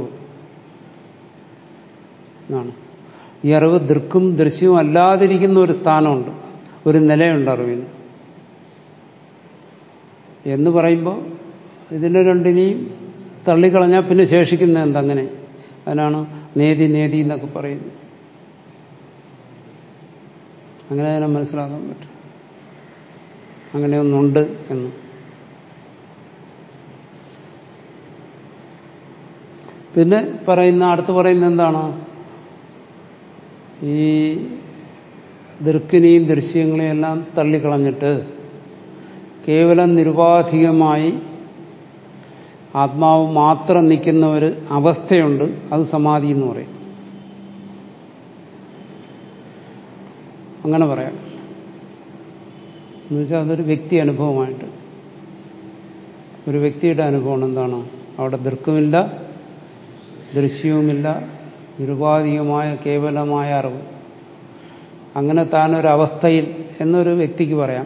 എന്നാണ് ഈ അറിവ് ദൃക്കും ദൃശ്യവും അല്ലാതിരിക്കുന്ന ഒരു സ്ഥാനമുണ്ട് ഒരു നിലയുണ്ട് അറിവിന് എന്ന് പറയുമ്പോൾ ഇതിനെ രണ്ടിനെയും തള്ളിക്കളഞ്ഞാൽ പിന്നെ ശേഷിക്കുന്ന എന്തങ്ങനെ അതിനാണ് നേതി നേതി എന്നൊക്കെ പറയുന്നത് അങ്ങനെ അതിനെ മനസ്സിലാക്കാൻ പറ്റും അങ്ങനെയൊന്നുണ്ട് എന്ന് പിന്നെ പറയുന്ന അടുത്ത് പറയുന്ന എന്താണ് ഈ ദൃക്കിനെയും ദൃശ്യങ്ങളെയും എല്ലാം തള്ളിക്കളഞ്ഞിട്ട് കേവലം നിരുപാധികമായി ആത്മാവ് മാത്രം നിൽക്കുന്ന ഒരു അവസ്ഥയുണ്ട് അത് സമാധി എന്ന് പറയും അങ്ങനെ പറയാം എന്നുവെച്ചാൽ അതൊരു വ്യക്തി അനുഭവമായിട്ട് ഒരു വ്യക്തിയുടെ അനുഭവം എന്താണ് അവിടെ ദൃക്കുമില്ല ദൃശ്യവുമില്ല നിരുപാധികമായ കേവലമായ അറിവ് അങ്ങനെ താനൊരവസ്ഥയിൽ എന്നൊരു വ്യക്തിക്ക് പറയാം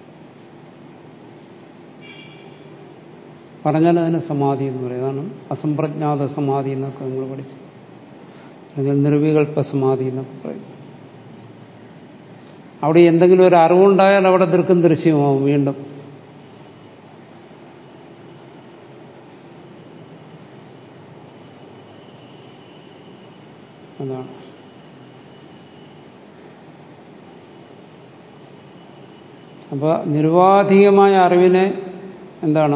പറഞ്ഞാൽ അതിന് സമാധി എന്ന് പറയും അതാണ് അസംപ്രജ്ഞാത സമാധി എന്നൊക്കെ നിങ്ങൾ പഠിച്ചു അല്ലെങ്കിൽ നിർവികൽപ്പ സമാധി എന്നൊക്കെ പറയും അവിടെ എന്തെങ്കിലും ഒരു അറിവുണ്ടായാൽ അവിടെ ദൃക്കും ദൃശ്യമാവും വീണ്ടും അതാണ് അപ്പൊ നിരുപാധികമായ അറിവിനെ എന്താണ്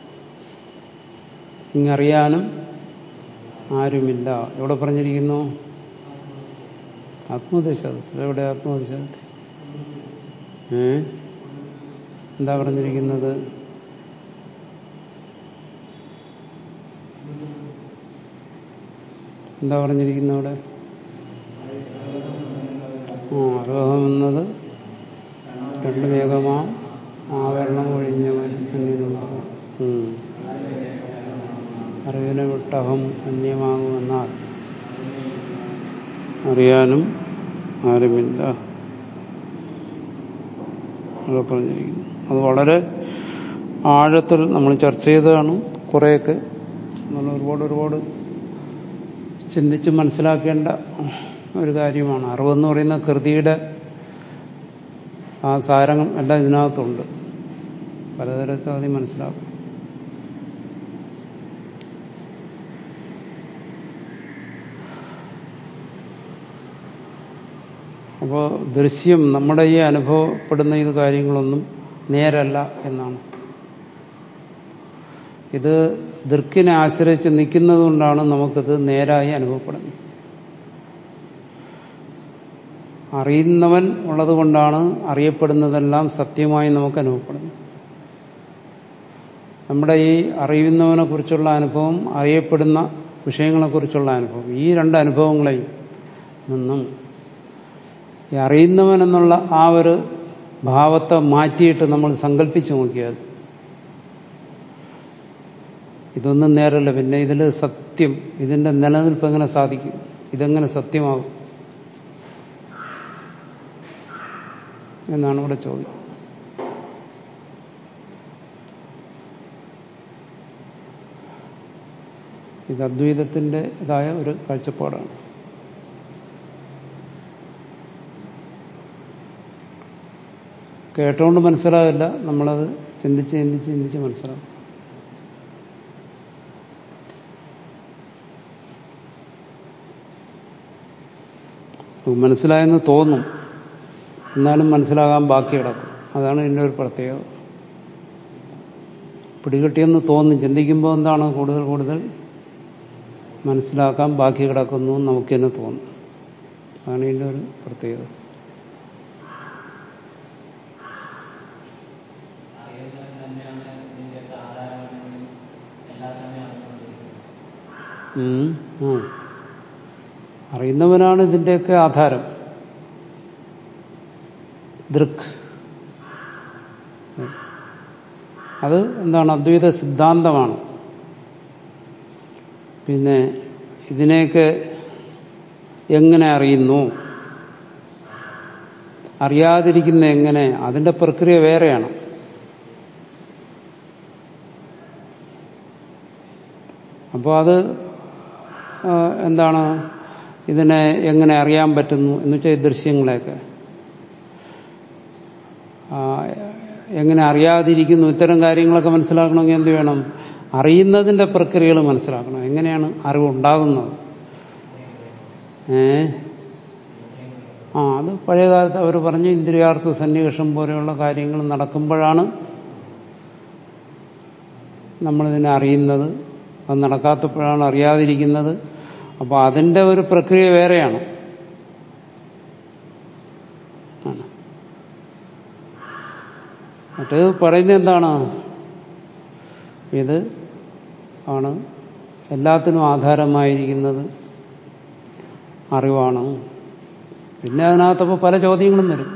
ഇങ്ങറിയാനും ആരുമില്ല എവിടെ പറഞ്ഞിരിക്കുന്നു ആത്മോദേശത്തിൽ എവിടെ ആത്മോദേശത്തിൽ ഏ എന്താ പറഞ്ഞിരിക്കുന്നത് എന്താ പറഞ്ഞിരിക്കുന്നത് അവിടെ ആ അരോഹം എന്നത് രണ്ട് വേഗമാം ആവരണം ഒഴിഞ്ഞവൻ എന്നിനുള്ള അറിവിനെ വിട്ടഹം അന്യമാകുമെന്നാൽ അറിയാനും ആരുമില്ല അവിടെ പറഞ്ഞിരിക്കുന്നു അത് വളരെ ആഴത്തിൽ നമ്മൾ ചർച്ച ചെയ്തതാണ് കുറേയൊക്കെ നമ്മൾ ഒരുപാട് ഒരുപാട് ചിന്തിച്ച് മനസ്സിലാക്കേണ്ട ഒരു കാര്യമാണ് അറിവെന്ന് പറയുന്ന കൃതിയുടെ ആ സാരം എല്ലാം ഇതിനകത്തുണ്ട് പലതരത്തിൽ അത് മനസ്സിലാക്കും അപ്പോൾ ദൃശ്യം നമ്മുടെ ഈ അനുഭവപ്പെടുന്ന ഇത് കാര്യങ്ങളൊന്നും നേരല്ല എന്നാണ് ഇത് ദൃക്കിനെ ആശ്രയിച്ച് നിൽക്കുന്നത് കൊണ്ടാണ് നമുക്കിത് നേരായി അനുഭവപ്പെടുന്നത് അറിയുന്നവൻ ഉള്ളത് കൊണ്ടാണ് അറിയപ്പെടുന്നതെല്ലാം സത്യമായി നമുക്ക് അനുഭവപ്പെടുന്നത് നമ്മുടെ ഈ അറിയുന്നവനെ കുറിച്ചുള്ള അനുഭവം അറിയപ്പെടുന്ന വിഷയങ്ങളെക്കുറിച്ചുള്ള അനുഭവം ഈ രണ്ട് അനുഭവങ്ങളെയും നിന്നും ഈ അറിയുന്നവൻ എന്നുള്ള ആ ഒരു ഭാവത്തെ മാറ്റിയിട്ട് നമ്മൾ സങ്കല്പിച്ചു നോക്കിയാൽ ഇതൊന്നും നേരല്ല പിന്നെ ഇതിൽ സത്യം ഇതിന്റെ നിലനിൽപ്പ് എങ്ങനെ സാധിക്കും ഇതെങ്ങനെ സത്യമാകും എന്നാണ് ഇവിടെ ചോദ്യം ഇത് അദ്വൈതത്തിന്റെ ഇതായ ഒരു കാഴ്ചപ്പാടാണ് കേട്ടുകൊണ്ട് മനസ്സിലാവില്ല നമ്മളത് ചിന്തിച്ച് ചിന്തിച്ച് ചിന്തിച്ച് മനസ്സിലാവും മനസ്സിലായെന്ന് തോന്നും എന്നാലും മനസ്സിലാകാൻ ബാക്കി കിടക്കും അതാണ് ഇതിൻ്റെ ഒരു പ്രത്യേകത പിടികിട്ടിയെന്ന് തോന്നും ചിന്തിക്കുമ്പോൾ എന്താണ് കൂടുതൽ കൂടുതൽ മനസ്സിലാക്കാൻ ബാക്കി കിടക്കുന്നു നമുക്ക് തന്നെ തോന്നും അതാണ് ഇതിൻ്റെ ഒരു പ്രത്യേകത അറിയുന്നവനാണ് ഇതിൻ്റെയൊക്കെ ആധാരം ദൃക് അത് എന്താണ് അദ്വൈത സിദ്ധാന്തമാണ് പിന്നെ ഇതിനെയൊക്കെ എങ്ങനെ അറിയുന്നു അറിയാതിരിക്കുന്ന എങ്ങനെ അതിൻ്റെ പ്രക്രിയ വേറെയാണ് അപ്പോൾ അത് എന്താണ് ഇതിനെ എങ്ങനെ അറിയാൻ പറ്റുന്നു എന്ന് വെച്ചാൽ ഈ ദൃശ്യങ്ങളെയൊക്കെ എങ്ങനെ അറിയാതിരിക്കുന്നു ഇത്തരം കാര്യങ്ങളൊക്കെ മനസ്സിലാക്കണമെങ്കിൽ എന്ത് വേണം അറിയുന്നതിൻ്റെ പ്രക്രിയകൾ മനസ്സിലാക്കണം എങ്ങനെയാണ് അറിവുണ്ടാകുന്നത് ഏ ആ അത് പഴയകാലത്ത് അവർ പറഞ്ഞ ഇന്ദ്രിയാർത്ഥ സന്നിവേഷം പോലെയുള്ള കാര്യങ്ങൾ നടക്കുമ്പോഴാണ് നമ്മളിതിനെ അറിയുന്നത് അത് നടക്കാത്തപ്പോഴാണ് അറിയാതിരിക്കുന്നത് അപ്പോൾ അതിൻ്റെ ഒരു പ്രക്രിയ വേറെയാണ് ആണ്. മറ്റേത് പറയുന്നത് എന്താണ് ഇത് ആണ് എല്ലാത്തിനും ആധാരമായിരിക്കുന്നത് അറിവാണ് പിന്നെ അതിനകത്തപ്പോൾ പല ചോദ്യങ്ങളും വരും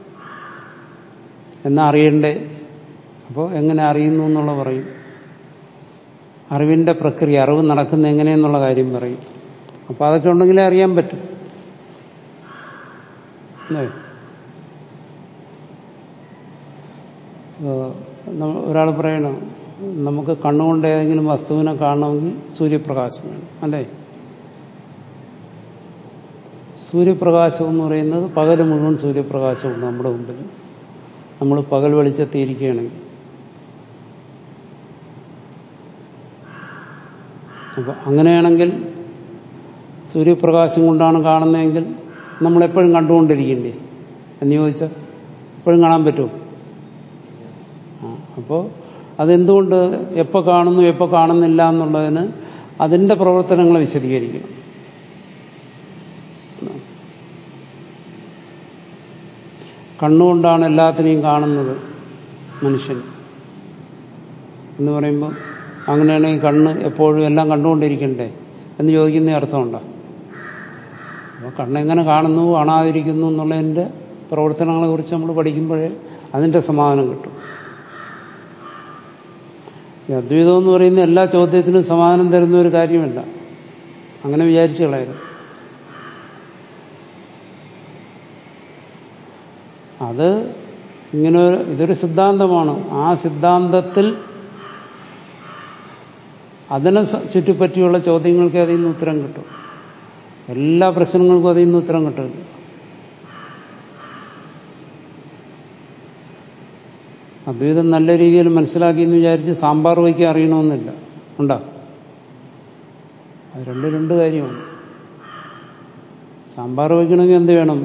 എന്നാ അറിയണ്ടേ അപ്പോൾ എങ്ങനെ അറിയുന്നു എന്നുള്ള പറയും അറിവിന്റെ പ്രക്രിയ അറിവ് നടക്കുന്ന എങ്ങനെയെന്നുള്ള കാര്യം പറയും അപ്പോൾ അതൊക്കെ ഉണ്ടെങ്കിലേ അറിയാൻ പറ്റും അല്ലേ ഒരാൾ പറയണം നമുക്ക് കണ്ണുകൊണ്ട് ഏതെങ്കിലും വസ്തുവിനെ കാണണമെങ്കിൽ സൂര്യപ്രകാശം വേണം അല്ലേ സൂര്യപ്രകാശം എന്ന് പറയുന്നത് പകൽ മുഴുവൻ സൂര്യപ്രകാശമുണ്ട് നമ്മുടെ മുമ്പിൽ നമ്മൾ പകൽ വെളിച്ചെത്തിയിരിക്കുകയാണെങ്കിൽ അപ്പോൾ അങ്ങനെയാണെങ്കിൽ സൂര്യപ്രകാശം കൊണ്ടാണ് കാണുന്നതെങ്കിൽ നമ്മളെപ്പോഴും കണ്ടുകൊണ്ടിരിക്കണ്ടേ എന്ന് ചോദിച്ചാൽ എപ്പോഴും കാണാൻ പറ്റുമോ ആ അപ്പോൾ അതെന്തുകൊണ്ട് എപ്പോൾ കാണുന്നു എപ്പോൾ കാണുന്നില്ല എന്നുള്ളതിന് അതിൻ്റെ പ്രവർത്തനങ്ങളെ വിശദീകരിക്കണം കണ്ണുകൊണ്ടാണ് എല്ലാത്തിനെയും കാണുന്നത് മനുഷ്യൻ എന്ന് പറയുമ്പോൾ അങ്ങനെയാണെങ്കിൽ കണ്ണ് എപ്പോഴും എല്ലാം കണ്ടുകൊണ്ടിരിക്കണ്ടേ എന്ന് ചോദിക്കുന്ന അർത്ഥമുണ്ടോ അപ്പോൾ കണ്ണെങ്ങനെ കാണുന്നു കാണാതിരിക്കുന്നു എന്നുള്ളതിൻ്റെ പ്രവർത്തനങ്ങളെക്കുറിച്ച് നമ്മൾ പഠിക്കുമ്പോഴേ അതിൻ്റെ സമാധാനം കിട്ടും ഈ അദ്വൈതം എന്ന് പറയുന്ന എല്ലാ ചോദ്യത്തിനും സമാധാനം തരുന്ന ഒരു കാര്യമല്ല അങ്ങനെ വിചാരിച്ചു കളയരുത് അത് ഇങ്ങനെ ഒരു ഇതൊരു സിദ്ധാന്തമാണ് ആ സിദ്ധാന്തത്തിൽ അതിനെ ചുറ്റിപ്പറ്റിയുള്ള ചോദ്യങ്ങൾക്ക് അതിൽ നിന്ന് ഉത്തരം കിട്ടും എല്ലാ പ്രശ്നങ്ങൾക്കും അതിൽ നിന്ന് ഉത്തരം കിട്ടില്ല അദ്വൈതം നല്ല രീതിയിൽ മനസ്സിലാക്കി എന്ന് വിചാരിച്ച് സാമ്പാർ വയ്ക്കാൻ അറിയണമെന്നില്ല ഉണ്ടോ അത് രണ്ട് രണ്ട് കാര്യമാണ് സാമ്പാർ വയ്ക്കണമെങ്കിൽ എന്ത് വേണം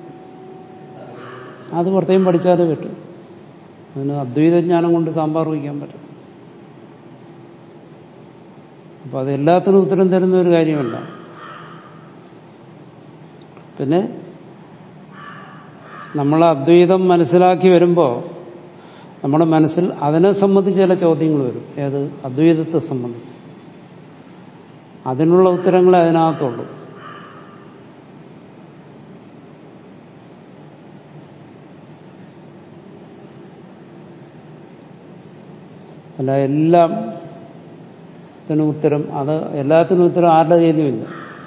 അത് പ്രത്യേകം പഠിച്ചാലേ പറ്റും അതിന് അദ്വൈതജ്ഞാനം കൊണ്ട് സാമ്പാർ വയ്ക്കാൻ പറ്റും അപ്പോൾ അത് എല്ലാത്തിനും ഉത്തരം തരുന്ന ഒരു കാര്യമല്ല പിന്നെ നമ്മൾ അദ്വൈതം മനസ്സിലാക്കി വരുമ്പോൾ നമ്മുടെ മനസ്സിൽ അതിനെ സംബന്ധിച്ച് ചില ചോദ്യങ്ങൾ വരും ഏത് അദ്വൈതത്തെ സംബന്ധിച്ച് അതിനുള്ള ഉത്തരങ്ങളെ അതിനകത്തുള്ളൂ അല്ല എല്ലാം ത്തിനും ഉത്തരം അത് എല്ലാത്തിനും ഉത്തരം ആരുടെ കയ്യിലുമില്ല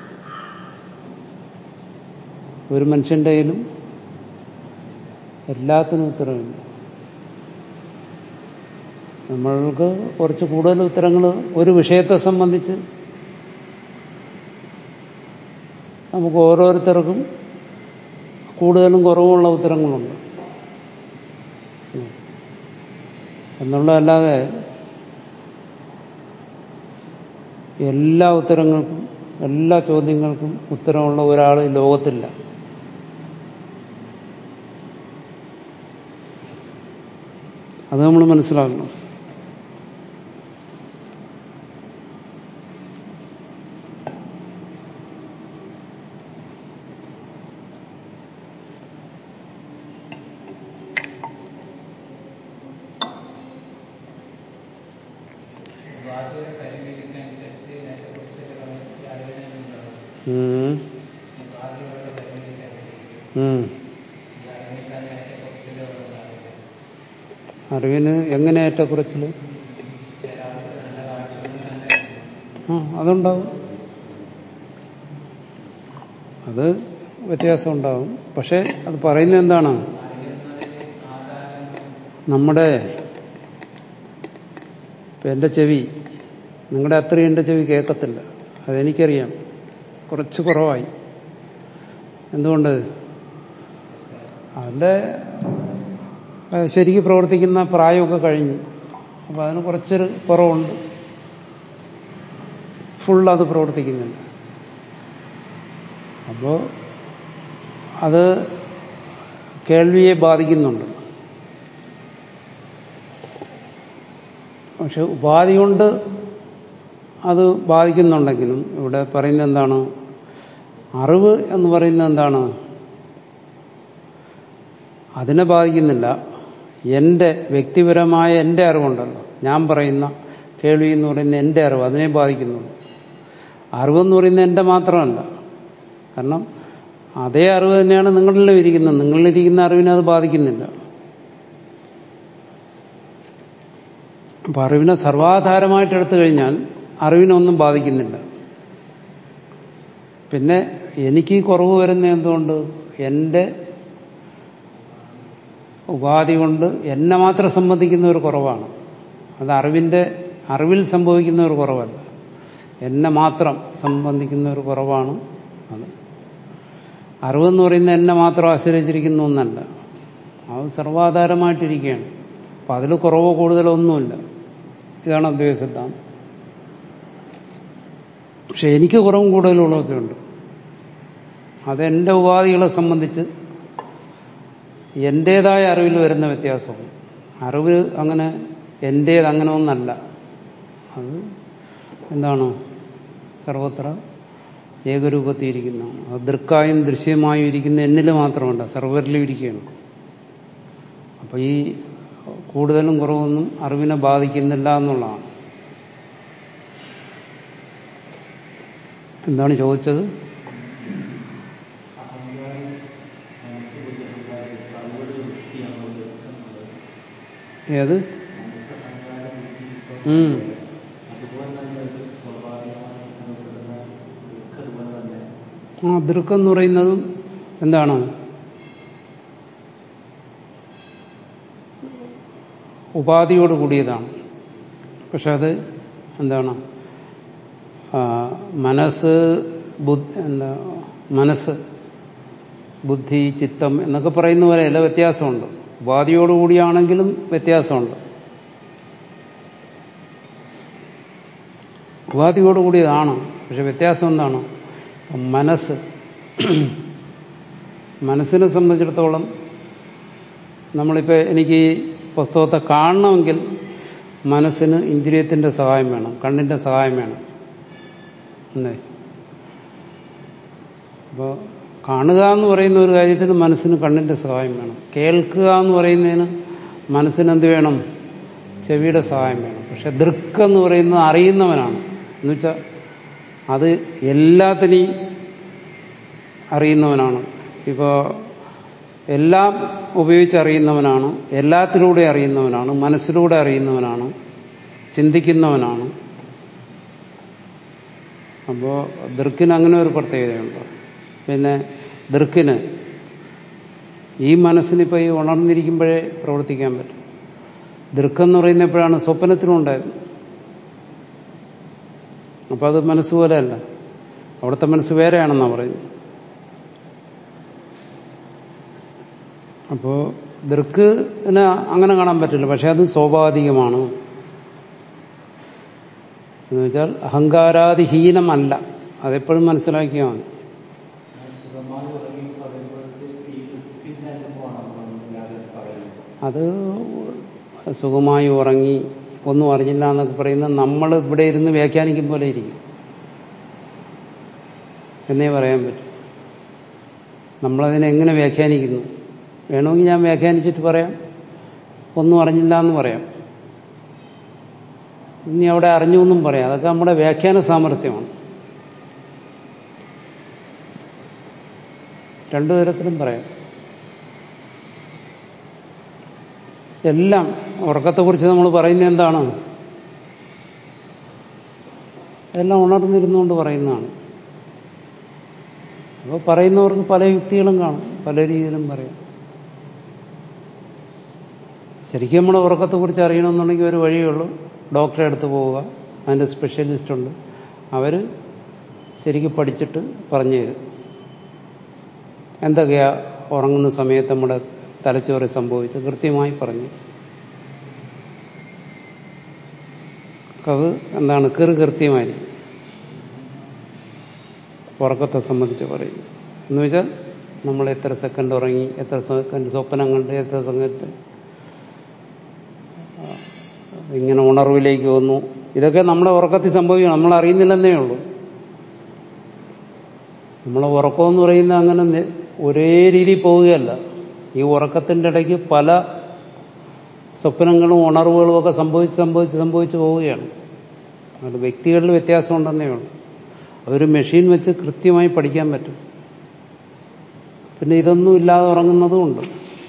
ഒരു മനുഷ്യന്റെ കയ്യിലും എല്ലാത്തിനും ഉത്തരവില്ല നമ്മൾക്ക് കുറച്ച് കൂടുതൽ ഉത്തരങ്ങൾ ഒരു വിഷയത്തെ സംബന്ധിച്ച് നമുക്ക് ഓരോരുത്തർക്കും കൂടുതലും കുറവുള്ള ഉത്തരങ്ങളുണ്ട് എന്നുള്ളതല്ലാതെ എല്ലാ ഉത്തരങ്ങൾക്കും എല്ലാ ചോദ്യങ്ങൾക്കും ഉത്തരമുള്ള ഒരാൾ ഈ ലോകത്തില്ല അത് നമ്മൾ മനസ്സിലാക്കണം ഉം. ഉം. അറിവിന് എങ്ങനെ ഏറ്റക്കുറച്ചില് ആ അതുണ്ടാവും അത് വ്യത്യാസം ഉണ്ടാവും പക്ഷെ അത് പറയുന്നത് എന്താണ് നമ്മുടെ ഇപ്പൊ എൻ്റെ ചെവി നിങ്ങളുടെ അത്രയും എൻ്റെ ചെവി കേൾക്കത്തില്ല അതെനിക്കറിയാം കുറച്ച് കുറവായി എന്തുകൊണ്ട് അതിൻ്റെ ശരിക്ക് പ്രവർത്തിക്കുന്ന പ്രായമൊക്കെ കഴിഞ്ഞു അപ്പോൾ അതിന് കുറച്ചൊരു കുറവുണ്ട് ഫുൾ അത് പ്രവർത്തിക്കുന്നില്ല അപ്പോൾ അത് കേൾവിയെ ബാധിക്കുന്നുണ്ട് പക്ഷെ ഉപാധി കൊണ്ട് അത് ബാധിക്കുന്നുണ്ടെങ്കിലും ഇവിടെ പറയുന്നത് എന്താണ് അറിവ് എന്ന് പറയുന്നത് എന്താണ് അതിനെ ബാധിക്കുന്നില്ല എൻ്റെ വ്യക്തിപരമായ എൻ്റെ അറിവുണ്ടല്ലോ ഞാൻ പറയുന്ന കേൾവി എന്ന് പറയുന്ന എൻ്റെ അറിവ് അതിനെ ബാധിക്കുന്നുള്ളൂ അറിവെന്ന് പറയുന്നത് എൻ്റെ മാത്രമല്ല കാരണം അതേ അറിവ് തന്നെയാണ് നിങ്ങളിലും ഇരിക്കുന്നത് നിങ്ങളിലിരിക്കുന്ന അറിവിനെ അത് ബാധിക്കുന്നില്ല അപ്പം അറിവിനെ സർവാധാരമായിട്ട് എടുത്തു കഴിഞ്ഞാൽ അറിവിനൊന്നും ബാധിക്കുന്നില്ല പിന്നെ എനിക്ക് കുറവ് വരുന്ന എന്തുകൊണ്ട് എൻ്റെ ഉപാധി കൊണ്ട് എന്നെ മാത്രം സംബന്ധിക്കുന്ന ഒരു കുറവാണ് അത് അറിവിൻ്റെ അറിവിൽ സംഭവിക്കുന്ന ഒരു കുറവല്ല എന്നെ മാത്രം സംബന്ധിക്കുന്ന ഒരു കുറവാണ് അത് അറിവെന്ന് പറയുന്നത് എന്നെ മാത്രം ആശ്രയിച്ചിരിക്കുന്ന ഒന്നല്ല അത് സർവാധാരമായിട്ടിരിക്കുകയാണ് അപ്പം അതിൽ കുറവോ കൂടുതലോ ഒന്നുമില്ല ഇതാണ് അദ്വൈത സിദ്ധാന്തം പക്ഷെ എനിക്ക് കുറവും കൂടുതലുകളൊക്കെ ഉണ്ട് അതെൻ്റെ ഉപാധികളെ സംബന്ധിച്ച് എൻ്റേതായ അറിവിൽ വരുന്ന വ്യത്യാസമാണ് അറിവ് അങ്ങനെ എൻ്റേത് അങ്ങനെ ഒന്നല്ല അത് എന്താണ് സർവത്ര ഏകരൂപത്തിയിരിക്കുന്നതാണ് അത് ദൃക്കായും ദൃശ്യമായും ഇരിക്കുന്ന എന്നിൽ മാത്രമല്ല സർവരിലും ഇരിക്കുകയാണ് അപ്പോൾ ഈ കൂടുതലും കുറവൊന്നും അറിവിനെ ബാധിക്കുന്നില്ല എന്നുള്ളതാണ് എന്താണ് ചോദിച്ചത് ഏത് ഉം. ആ ദൃക്കെന്ന് പറയുന്നതും എന്താണ് ഉപാധിയോട് കൂടിയതാണ് പക്ഷെ അത് എന്താണ് ആ, മനസ്സ് ബുദ്ധി എന്താ മനസ്സ് ബുദ്ധി ചിത്തം എന്നൊക്കെ പറയുന്ന പോലെയല്ല വ്യത്യാസമുണ്ട് ഉപാധിയോടുകൂടിയാണെങ്കിലും വ്യത്യാസമുണ്ട് ഉപാധിയോടുകൂടിയതാണ് പക്ഷെ വ്യത്യാസം എന്താണ് മനസ്സ് മനസ്സിനെ സംബന്ധിച്ചിടത്തോളം നമ്മളിപ്പോൾ എനിക്ക് ഈ പുസ്തകത്തെ കാണണമെങ്കിൽ മനസ്സിന് ഇന്ദ്രിയത്തിൻ്റെ സഹായം വേണം കണ്ണിൻ്റെ സഹായം വേണം അല്ലേ അപ്പോൾ കാണുക എന്ന് പറയുന്ന ഒരു കാര്യത്തിന് മനസ്സിന് കണ്ണിൻ്റെ സഹായം വേണം കേൾക്കുക എന്ന് പറയുന്നതിന് മനസ്സിന് എന്ത് വേണം ചെവിയുടെ സഹായം വേണം പക്ഷെ ദൃക്ക് എന്ന് പറയുന്നത് അറിയുന്നവനാണ് എന്നുവെച്ചാൽ അത് എല്ലാത്തിനെയും അറിയുന്നവനാണ് ഇപ്പോൾ എല്ലാം ഉപയോഗിച്ചറിയുന്നവനാണ് എല്ലാത്തിലൂടെ അറിയുന്നവനാണ് മനസ്സിലൂടെ അറിയുന്നവനാണ് ചിന്തിക്കുന്നവനാണ് അപ്പോൾ ദൃക്കിന് അങ്ങനെ ഒരു പ്രത്യേകതയുണ്ട് പിന്നെ ദൃക്കിന് ഈ മനസ്സിനിപ്പോൾ ഈ ഉണർന്നിരിക്കുമ്പോഴേ പ്രവർത്തിക്കാൻ പറ്റും ദൃക്കെന്ന് പറയുന്ന എപ്പോഴാണ് സ്വപ്നത്തിലും ഉണ്ടായത് അപ്പോൾ അത് മനസ്സ് പോലെയല്ല അവിടുത്തെ മനസ്സ് വേറെയാണെന്നാണ് പറയുന്നത് അപ്പോൾ ദൃക്കിന് അങ്ങനെ കാണാൻ പറ്റില്ല പക്ഷെ അത് സ്വാഭാവികമാണ് എന്ന് വെച്ചാൽ അഹങ്കാരാതിഹീനമല്ല അതെപ്പോഴും മനസ്സിലാക്കിയാൽ മതി അത് സുഖമായി ഉറങ്ങി ഒന്നും അറിഞ്ഞില്ല എന്നൊക്കെ പറയുന്നത് നമ്മൾ ഇവിടെ ഇരുന്ന് വ്യാഖ്യാനിക്കും പോലെ ഇരിക്കും എന്നേ പറയാൻ പറ്റും നമ്മളതിനെ എങ്ങനെ വ്യാഖ്യാനിക്കുന്നു വേണമെങ്കിൽ ഞാൻ വ്യാഖ്യാനിച്ചിട്ട് പറയാം ഒന്നും അറിഞ്ഞില്ല എന്ന് പറയാം ഇനി അവിടെ അറിഞ്ഞു എന്നും പറയാം അതൊക്കെ നമ്മുടെ വ്യാഖ്യാന സാമർഥ്യമാണ് രണ്ടു തരത്തിലും പറയാം എല്ലാം ഉറക്കത്തെക്കുറിച്ച് നമ്മൾ പറയുന്നത് എന്താണ് എല്ലാം ഉണർന്നിരുന്നുകൊണ്ട് പറയുന്നതാണ് അപ്പോൾ പറയുന്നവർക്ക് പല യുക്തികളും കാണും പല രീതിയിലും പറയാം ശരിക്കും നമ്മുടെ ഉറക്കത്തെക്കുറിച്ച് അറിയണമെന്നുണ്ടെങ്കിൽ ഒരു വഴിയുള്ളൂ ഡോക്ടറെ അടുത്ത് പോവുക അതിൻ്റെ സ്പെഷ്യലിസ്റ്റ് ഉണ്ട് അവർ ശരിക്കും പഠിച്ചിട്ട് പറഞ്ഞു തരും എന്തൊക്കെയാ ഉറങ്ങുന്ന സമയത്ത് നമ്മുടെ തലച്ചോറ് സംഭവിച്ച് കൃത്യമായി പറഞ്ഞു അത് എന്താണ് കീറ് കൃത്യമായിരിക്കും ഉറക്കത്തെ സംബന്ധിച്ച് പറയുന്നു എന്ന് വെച്ചാൽ നമ്മൾ എത്ര സെക്കൻഡ് ഉറങ്ങി എത്ര സെക്കൻഡ് സ്വപ്നം കണ്ട് എത്ര സെക്കൻഡ് ഇങ്ങനെ ഉണർവിലേക്ക് വന്നു ഇതൊക്കെ നമ്മളെ ഉറക്കത്തിൽ സംഭവിക്കണം നമ്മൾ അറിയുന്നില്ലെന്നേ ഉള്ളൂ നമ്മളെ ഉറക്കമെന്ന് പറയുന്നത് അങ്ങനെ ഒരേ രീതിയിൽ പോവുകയല്ല ഈ ഉറക്കത്തിൻ്റെ ഇടയ്ക്ക് പല സ്വപ്നങ്ങളും ഉണർവുകളും ഒക്കെ സംഭവിച്ച് സംഭവിച്ച് സംഭവിച്ച് പോവുകയാണ് അത് വ്യക്തികളിൽ വ്യത്യാസം ഉണ്ടെന്നേ ഉള്ളൂ അതൊരു മെഷീൻ വെച്ച് കൃത്യമായി പഠിക്കാൻ പറ്റും പിന്നെ ഇതൊന്നും ഇല്ലാതെ ഉറങ്ങുന്നതുമുണ്ട്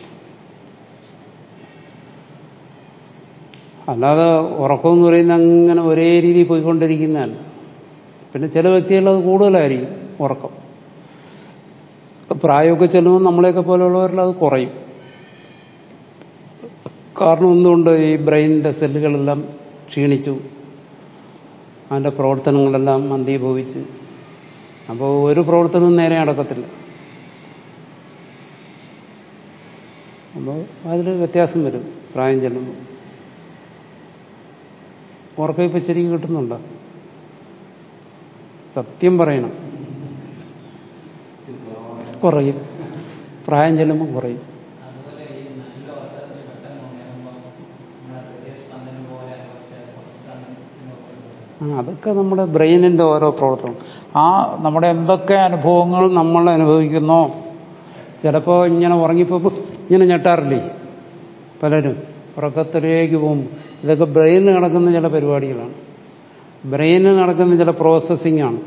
അല്ലാതെ ഉറക്കമെന്ന് പറയുന്നത് അങ്ങനെ ഒരേ രീതിയിൽ പോയിക്കൊണ്ടിരിക്കുന്നതല്ല പിന്നെ ചില വ്യക്തികൾ അത് കൂടുതലായിരിക്കും ഉറക്കം പ്രായമൊക്കെ ചെല്ലുമ്പോൾ നമ്മളെയൊക്കെ പോലെയുള്ളവരിൽ അത് കുറയും കാരണം എന്തുകൊണ്ട് ഈ ബ്രെയിനിന്റെ സെല്ലുകളെല്ലാം ക്ഷീണിച്ചു അതിൻ്റെ പ്രവർത്തനങ്ങളെല്ലാം മന്ദീഭവിച്ച് അപ്പോൾ ഒരു പ്രവർത്തനവും നേരെ നടക്കത്തില്ല അപ്പോൾ അതിൽ വ്യത്യാസം വരും പ്രായം ചെല്ലുമ്പോൾ ഉറക്കം ഇപ്പം ശരിക്കും കിട്ടുന്നുണ്ടോ സത്യം പറയണം കുറയും പ്രായം ചെല്ലുമ്പോൾ കുറയും അതൊക്കെ നമ്മുടെ ബ്രെയിനിന്റെ ഓരോ പ്രവർത്തനം ആ നമ്മുടെ എന്തൊക്കെ അനുഭവങ്ങൾ നമ്മൾ അനുഭവിക്കുന്നോ ചിലപ്പോൾ ഇങ്ങനെ ഉറങ്ങിപ്പോൾ ഇങ്ങനെ ഞെട്ടാറില്ലേ പലരും ഉറക്കത്തിലേക്ക് പോകും ഇതൊക്കെ ബ്രെയിനിൽ നടക്കുന്ന ചില പരിപാടികളാണ് ബ്രെയിനിൽ നടക്കുന്ന ചില പ്രോസസ്സിംഗ് ആണ്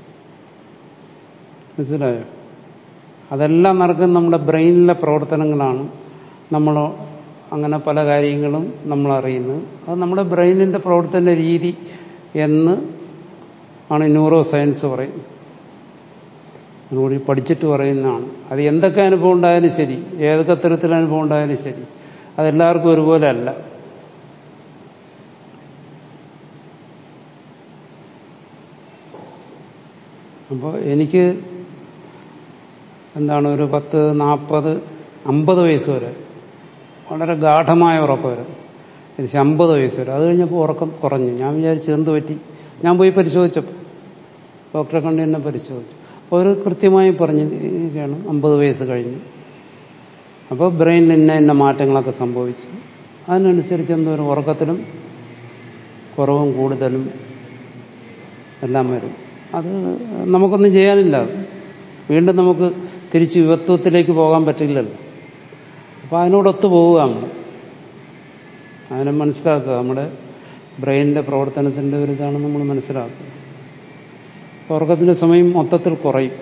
മനസ്സിലായോ അതെല്ലാം നടക്കുന്ന നമ്മുടെ ബ്രെയിനിലെ പ്രവർത്തനങ്ങളാണ് നമ്മൾ അങ്ങനെ പല കാര്യങ്ങളും നമ്മൾ അറിയുന്നത് അത് നമ്മുടെ ബ്രെയിനിന്റെ പ്രവർത്തന രീതി എന്ന് ആണ് ന്യൂറോ സയൻസ് പറയുന്നത് അതുകൂടി പഠിച്ചിട്ട് പറയുന്നതാണ് അത് എന്തൊക്കെ അനുഭവം ഉണ്ടായാലും ശരി ഏതൊക്കെ തരത്തിൽ അനുഭവം ഉണ്ടായാലും ശരി അതെല്ലാവർക്കും ഒരുപോലെ അല്ല അപ്പോൾ എനിക്ക് എന്താണ് ഒരു പത്ത് നാൽപ്പത് അമ്പത് വയസ്സ് വരെ വളരെ ഗാഠമായ ഉറക്കം വരെ ഏകദേശം അമ്പത് വയസ്സ് വരെ അത് കഴിഞ്ഞപ്പോൾ ഉറക്കം കുറഞ്ഞു ഞാൻ വിചാരിച്ചു എന്ത് പറ്റി ഞാൻ പോയി പരിശോധിച്ചപ്പോൾ ഡോക്ടറെ കണ്ട് എന്നെ പരിശോധിച്ചു അപ്പോൾ അവർ കൃത്യമായി പറഞ്ഞിരിക്കുകയാണ് അമ്പത് വയസ്സ് കഴിഞ്ഞു അപ്പോൾ ബ്രെയിനിൽ ഇന്ന ഇന്ന മാറ്റങ്ങളൊക്കെ സംഭവിച്ചു അതിനനുസരിച്ച് എന്തോരം ഉറക്കത്തിലും കുറവും കൂടുതലും എല്ലാം വരും അത് നമുക്കൊന്നും ചെയ്യാനില്ല വീണ്ടും നമുക്ക് തിരിച്ച് യുവത്വത്തിലേക്ക് പോകാൻ പറ്റില്ലല്ലോ അപ്പോൾ അതിനോടൊത്തു പോവുക നമ്മൾ അതിനെ മനസ്സിലാക്കുക നമ്മുടെ ബ്രെയിനിന്റെ പ്രവർത്തനത്തിൻ്റെ ഒരു ഇതാണ് നമ്മൾ മനസ്സിലാക്കുക ഉറക്കത്തിൻ്റെ സമയം മൊത്തത്തിൽ കുറയും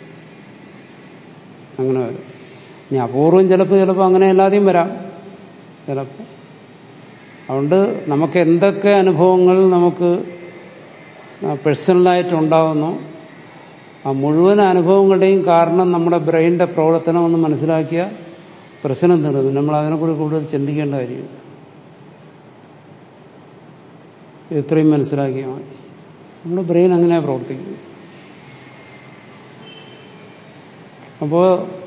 അങ്ങനെ വരും ഇനി അപൂർവം ചിലപ്പോൾ ചിലപ്പോൾ അങ്ങനെ അല്ലാതെയും വരാം ചിലപ്പോൾ അതുകൊണ്ട് നമുക്ക് എന്തൊക്കെ അനുഭവങ്ങൾ നമുക്ക് പേഴ്സണലായിട്ടുണ്ടാകുന്നു ആ മുഴുവൻ അനുഭവങ്ങളുടെയും കാരണം നമ്മുടെ ബ്രെയിനിന്റെ പ്രവർത്തനം എന്ന് മനസ്സിലാക്കിയ പ്രശ്നം തീർന്നു നമ്മൾ അതിനെക്കുറിച്ച് കൂടുതൽ ചിന്തിക്കേണ്ട കാര്യമില്ല ഇത്രയും മനസ്സിലാക്കിയാൽ മതി നമ്മുടെ ബ്രെയിൻ അങ്ങനെ പ്രവർത്തിക്കുന്നു അപ്പോൾ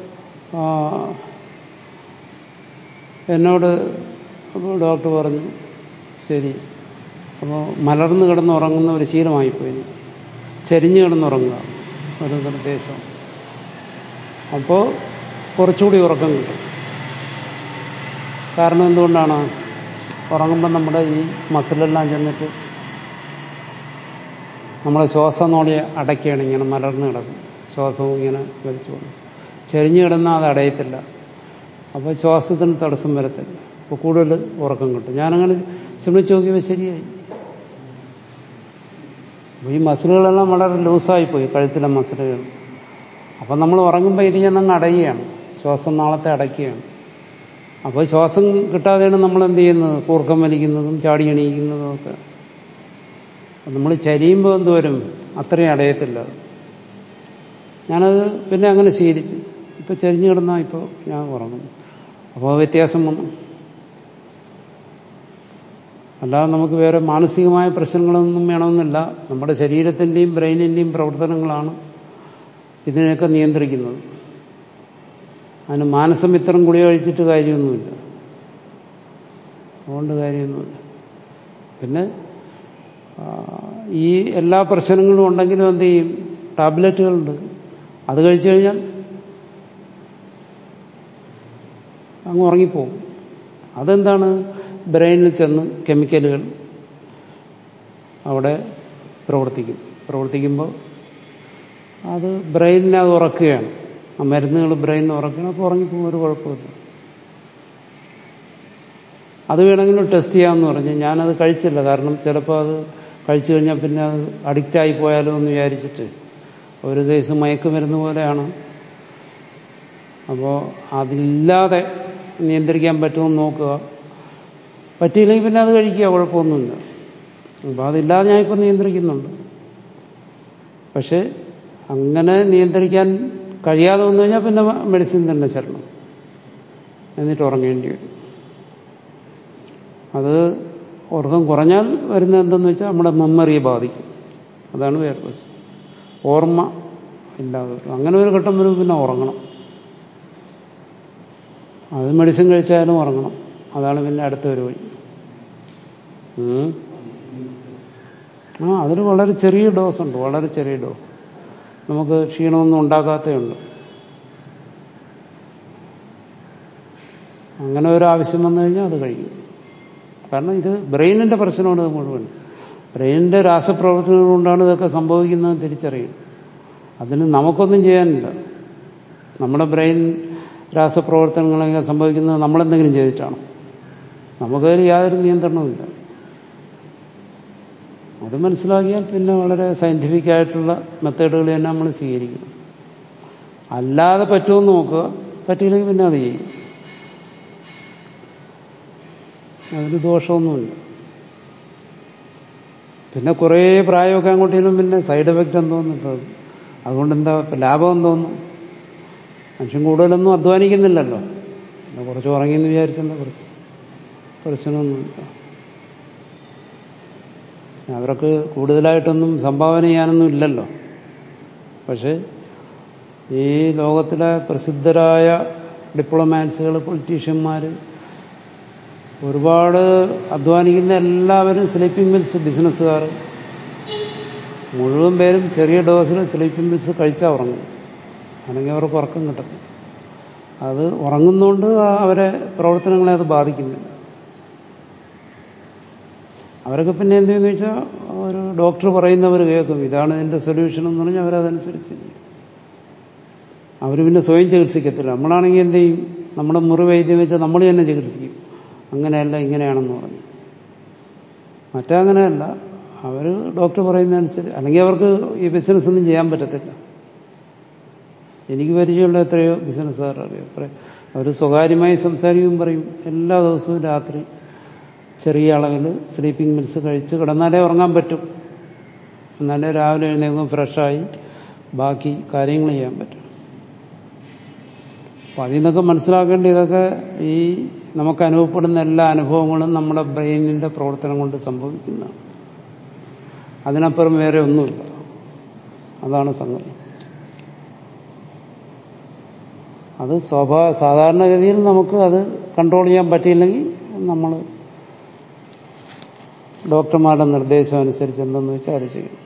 എന്നോട് അപ്പോൾ ഡോക്ടർ പറഞ്ഞു ശരി അപ്പോൾ മലർന്ന് കിടന്നുറങ്ങുന്ന ഒരു ശീലമായിപ്പോയി ചരിഞ്ഞ് കിടന്നുറങ്ങുക ഒരു നിർദ്ദേശം അപ്പോൾ കുറച്ചുകൂടി ഉറക്കം കിട്ടും കാരണം എന്തുകൊണ്ടാണ് ഉറങ്ങുമ്പോൾ നമ്മുടെ ഈ മസിലെല്ലാം ചെന്നിട്ട് നമ്മളെ ശ്വാസം നോടി അടയ്ക്കുകയാണ് ഇങ്ങനെ മലർന്ന് കിടക്കും ശ്വാസവും ഇങ്ങനെ വലിച്ചുകൊണ്ട് ചെരിഞ്ഞു കിടന്നാൽ അത് അടയത്തില്ല അപ്പോൾ ശ്വാസത്തിന് തടസ്സം വരത്തില്ല അപ്പോൾ കൂടുതൽ ഉറക്കം കിട്ടും ഞാനങ്ങനെ ശ്രമിച്ചു നോക്കിയപ്പോൾ ശരിയായി ഈ മസിലുകളെല്ലാം വളരെ ലൂസായിപ്പോയി കഴുത്തിലെ മസിലുകൾ അപ്പം നമ്മൾ ഉറങ്ങുമ്പോൾ ഇരിഞ്ഞെന്നങ്ങ് അടയുകയാണ് ശ്വാസം നാളത്തെ അടയ്ക്കുകയാണ് അപ്പോൾ ശ്വാസം കിട്ടാതെയാണ് നമ്മൾ എന്ത് ചെയ്യുന്നത് കൂർക്കം വലിക്കുന്നതും ചാടി എണീക്കുന്നതും ഒക്കെ നമ്മൾ ചരിയുമ്പോൾ എന്ത് വരും അത്രയും അടയത്തില്ല ഞാനത് പിന്നെ അങ്ങനെ ശീലിച്ചു ഇപ്പം ചരിഞ്ഞു കിടന്നാൽ ഇപ്പോൾ ഞാൻ ഉറങ്ങുന്നു അപ്പോൾ വ്യത്യാസം വന്നു അല്ലാതെ നമുക്ക് വേറെ മാനസികമായ പ്രശ്നങ്ങളൊന്നും വേണമെന്നില്ല നമ്മുടെ ശരീരത്തിൻ്റെയും ബ്രെയിനിൻ്റെയും പ്രവർത്തനങ്ങളാണ് ഇതിനെയൊക്കെ നിയന്ത്രിക്കുന്നത് അതിന് മാനസമിത്രം ഗുളി കഴിച്ചിട്ട് കാര്യമൊന്നുമില്ല അതുകൊണ്ട് കാര്യമൊന്നുമില്ല പിന്നെ ഈ എല്ലാ പ്രശ്നങ്ങളും ഉണ്ടെങ്കിലും എന്ത് ചെയ്യും ടാബ്ലറ്റുകളുണ്ട് അത് കഴിച്ചു കഴിഞ്ഞാൽ അങ്ങ് ഉറങ്ങിപ്പോവും അതെന്താണ് ബ്രെയിനിൽ ചെന്ന് കെമിക്കലുകൾ അവിടെ പ്രവർത്തിക്കും പ്രവർത്തിക്കുമ്പോൾ അത് ബ്രെയിനിനെ അത് ഉറക്കുകയാണ് ആ മരുന്നുകൾ ബ്രെയിനിനെ ഉറക്കുകയാണ് അപ്പോൾ ഉറങ്ങിപ്പോകും ഒരു കുഴപ്പമില്ല അത് വേണമെങ്കിലും ടെസ്റ്റ് ചെയ്യാമെന്ന് പറഞ്ഞ് ഞാനത് കഴിച്ചില്ല കാരണം ചിലപ്പോൾ അത് കഴിച്ചു കഴിഞ്ഞാൽ പിന്നെ അത് അഡിക്റ്റായി പോയാലോ എന്ന് വിചാരിച്ചിട്ട് ഒരു സൈസ് മയക്കുമരുന്ന് പോലെയാണ് അപ്പോൾ അതില്ലാതെ നിയന്ത്രിക്കാൻ പറ്റുമെന്ന് നോക്കുക പറ്റിയില്ലെങ്കിൽ പിന്നെ അത് കഴിക്കുക കുഴപ്പമൊന്നുമില്ല അപ്പോൾ അതില്ലാതെ ഞാനിപ്പോൾ നിയന്ത്രിക്കുന്നുണ്ട് പക്ഷെ അങ്ങനെ നിയന്ത്രിക്കാൻ കഴിയാതെ വന്നു കഴിഞ്ഞാൽ പിന്നെ മെഡിസിൻ തന്നെ ശരണം എന്നിട്ട് ഉറങ്ങേണ്ടി വരും അത് ഉറക്കം കുറഞ്ഞാൽ വരുന്നത് എന്തെന്ന് വെച്ചാൽ നമ്മുടെ മെമ്മറിയെ ബാധിക്കും അതാണ് വേറെ പ്രശ്നം ഓർമ്മ ഇല്ലാതെ വരും അങ്ങനെ ഒരു ഘട്ടം വരുമ്പോൾ പിന്നെ ഉറങ്ങണം അത് മെഡിസിൻ കഴിച്ചാലും ഉറങ്ങണം അതാണ് പിന്നെ അടുത്ത ഒരു വഴി ഉം. ആ അതിന് വളരെ ചെറിയ ഡോസ് ഉണ്ട് വളരെ ചെറിയ ഡോസ് നമുക്ക് ക്ഷീണമൊന്നും ഉണ്ടാക്കാത്തതുണ്ട് അങ്ങനെ ഒരു ആവശ്യം വന്നു കഴിഞ്ഞാൽ അത് കഴിയും കാരണം ഇത് ബ്രെയിനിന്റെ പ്രശ്നമാണ് ഇത് മുഴുവൻ ബ്രെയിനിന്റെ രാസപ്രവർത്തനങ്ങൾ കൊണ്ടാണ് ഇതൊക്കെ സംഭവിക്കുന്നത് തിരിച്ചറിയും അതിന് നമുക്കൊന്നും ചെയ്യാനില്ല നമ്മുടെ ബ്രെയിൻ രാസപ്രവർത്തനങ്ങളൊക്കെ സംഭവിക്കുന്നത് നമ്മളെന്തെങ്കിലും ചെയ്തിട്ടാണ് നമുക്കതിൽ യാതൊരു നിയന്ത്രണവുമില്ല അത് മനസ്സിലാക്കിയാൽ പിന്നെ വളരെ സയന്റിഫിക് ആയിട്ടുള്ള മെത്തേഡുകൾ തന്നെ നമ്മൾ സ്വീകരിക്കണം അല്ലാതെ പറ്റുമെന്ന് നോക്കുക പറ്റിയില്ലെങ്കിൽ പിന്നെ അത് ചെയ്യും അതിന് ദോഷമൊന്നുമില്ല പിന്നെ കുറേ പ്രായമൊക്കെ അങ്ങോട്ട് ചെല്ലും പിന്നെ സൈഡ് എഫക്റ്റ് എന്തോന്നിട്ട് അതുകൊണ്ട് എന്താ ലാഭം എന്തോന്നു മനുഷ്യൻ കൂടുതലൊന്നും അധ്വാനിക്കുന്നില്ലല്ലോ പിന്നെ കുറച്ച് ഉറങ്ങിയെന്ന് വിചാരിച്ചെന്താ പ്രശ്നം പ്രശ്നമൊന്നുമില്ല അവർക്ക് കൂടുതലായിട്ടൊന്നും സംഭാവന ചെയ്യാനൊന്നും ഇല്ലല്ലോ പക്ഷെ ഈ ലോകത്തിലെ പ്രസിദ്ധരായ ഡിപ്ലോമാറ്റ്സുകൾ പൊളിറ്റീഷ്യന്മാർ ഒരുപാട് അധ്വാനിക്കുന്ന എല്ലാവരും സ്ലീപ്പിംഗ് മിൽസ് ബിസിനസ്സുകാർ മുഴുവൻ പേരും ചെറിയ ഡോസിൽ സ്ലീപ്പിംഗ് മിൽസ് കഴിച്ചാൽ ഉറങ്ങും അല്ലെങ്കിൽ അവർക്ക് ഉറക്കം കിട്ടത്തില്ല അത് ഉറങ്ങുന്നതുകൊണ്ട് അവരെ പ്രവർത്തനങ്ങളെ അത് ബാധിക്കുന്നില്ല അവരൊക്കെ പിന്നെ എന്ത് ചെയ്യുന്നു വെച്ചാൽ ഒരു ഡോക്ടർ പറയുന്നവർ കേൾക്കും ഇതാണ് ഇതിൻ്റെ സൊല്യൂഷൻ എന്ന് പറഞ്ഞാൽ അവരതനുസരിച്ച് ചെയ്യും അവർ പിന്നെ സ്വയം ചികിത്സിക്കത്തില്ല നമ്മളാണെങ്കിൽ എന്ത് ചെയ്യും നമ്മുടെ മുറി വൈദ്യം വെച്ചാൽ നമ്മൾ തന്നെ ചികിത്സിക്കും അങ്ങനെയല്ല ഇങ്ങനെയാണെന്ന് പറഞ്ഞു മറ്റങ്ങനെയല്ല അവർ ഡോക്ടർ പറയുന്നതനുസരിച്ച് അല്ലെങ്കിൽ അവർക്ക് ഈ ബിസിനസ് ഒന്നും ചെയ്യാൻ പറ്റത്തില്ല എനിക്ക് പരിചയമുള്ള എത്രയോ ബിസിനസ്സുകാർ അറിയാം അവർ സ്വകാര്യമായി സംസാരിക്കും പറയും എല്ലാ ദിവസവും രാത്രി ചെറിയ അളവിൽ സ്ലീപ്പിംഗ് മിൽസ് കഴിച്ച് കിടന്നാലേ ഉറങ്ങാൻ പറ്റും എന്നാലേ രാവിലെ എഴുന്നേൽക്കുമ്പോൾ ഫ്രഷായി ബാക്കി കാര്യങ്ങൾ ചെയ്യാൻ പറ്റും അപ്പം അതിൽ നിന്നൊക്കെ മനസ്സിലാക്കേണ്ട ഇതൊക്കെ ഈ നമുക്ക് അനുഭവപ്പെടുന്ന എല്ലാ അനുഭവങ്ങളും നമ്മുടെ ബ്രെയിനിൻ്റെ പ്രവർത്തനം കൊണ്ട് സംഭവിക്കുന്നതാണ് അതിനപ്പുറം വേറെ ഒന്നുമില്ല അതാണ് സംഗതി അത് സ്വാഭാ സാധാരണഗതിയിൽ നമുക്ക് അത് കൺട്രോൾ ചെയ്യാൻ പറ്റിയില്ലെങ്കിൽ നമ്മൾ ഡോക്ടർമാരുടെ നിർദ്ദേശം അനുസരിച്ച് എന്തെന്ന് വെച്ചാൽ അത് ചെയ്യണം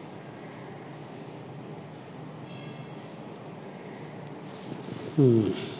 ഉം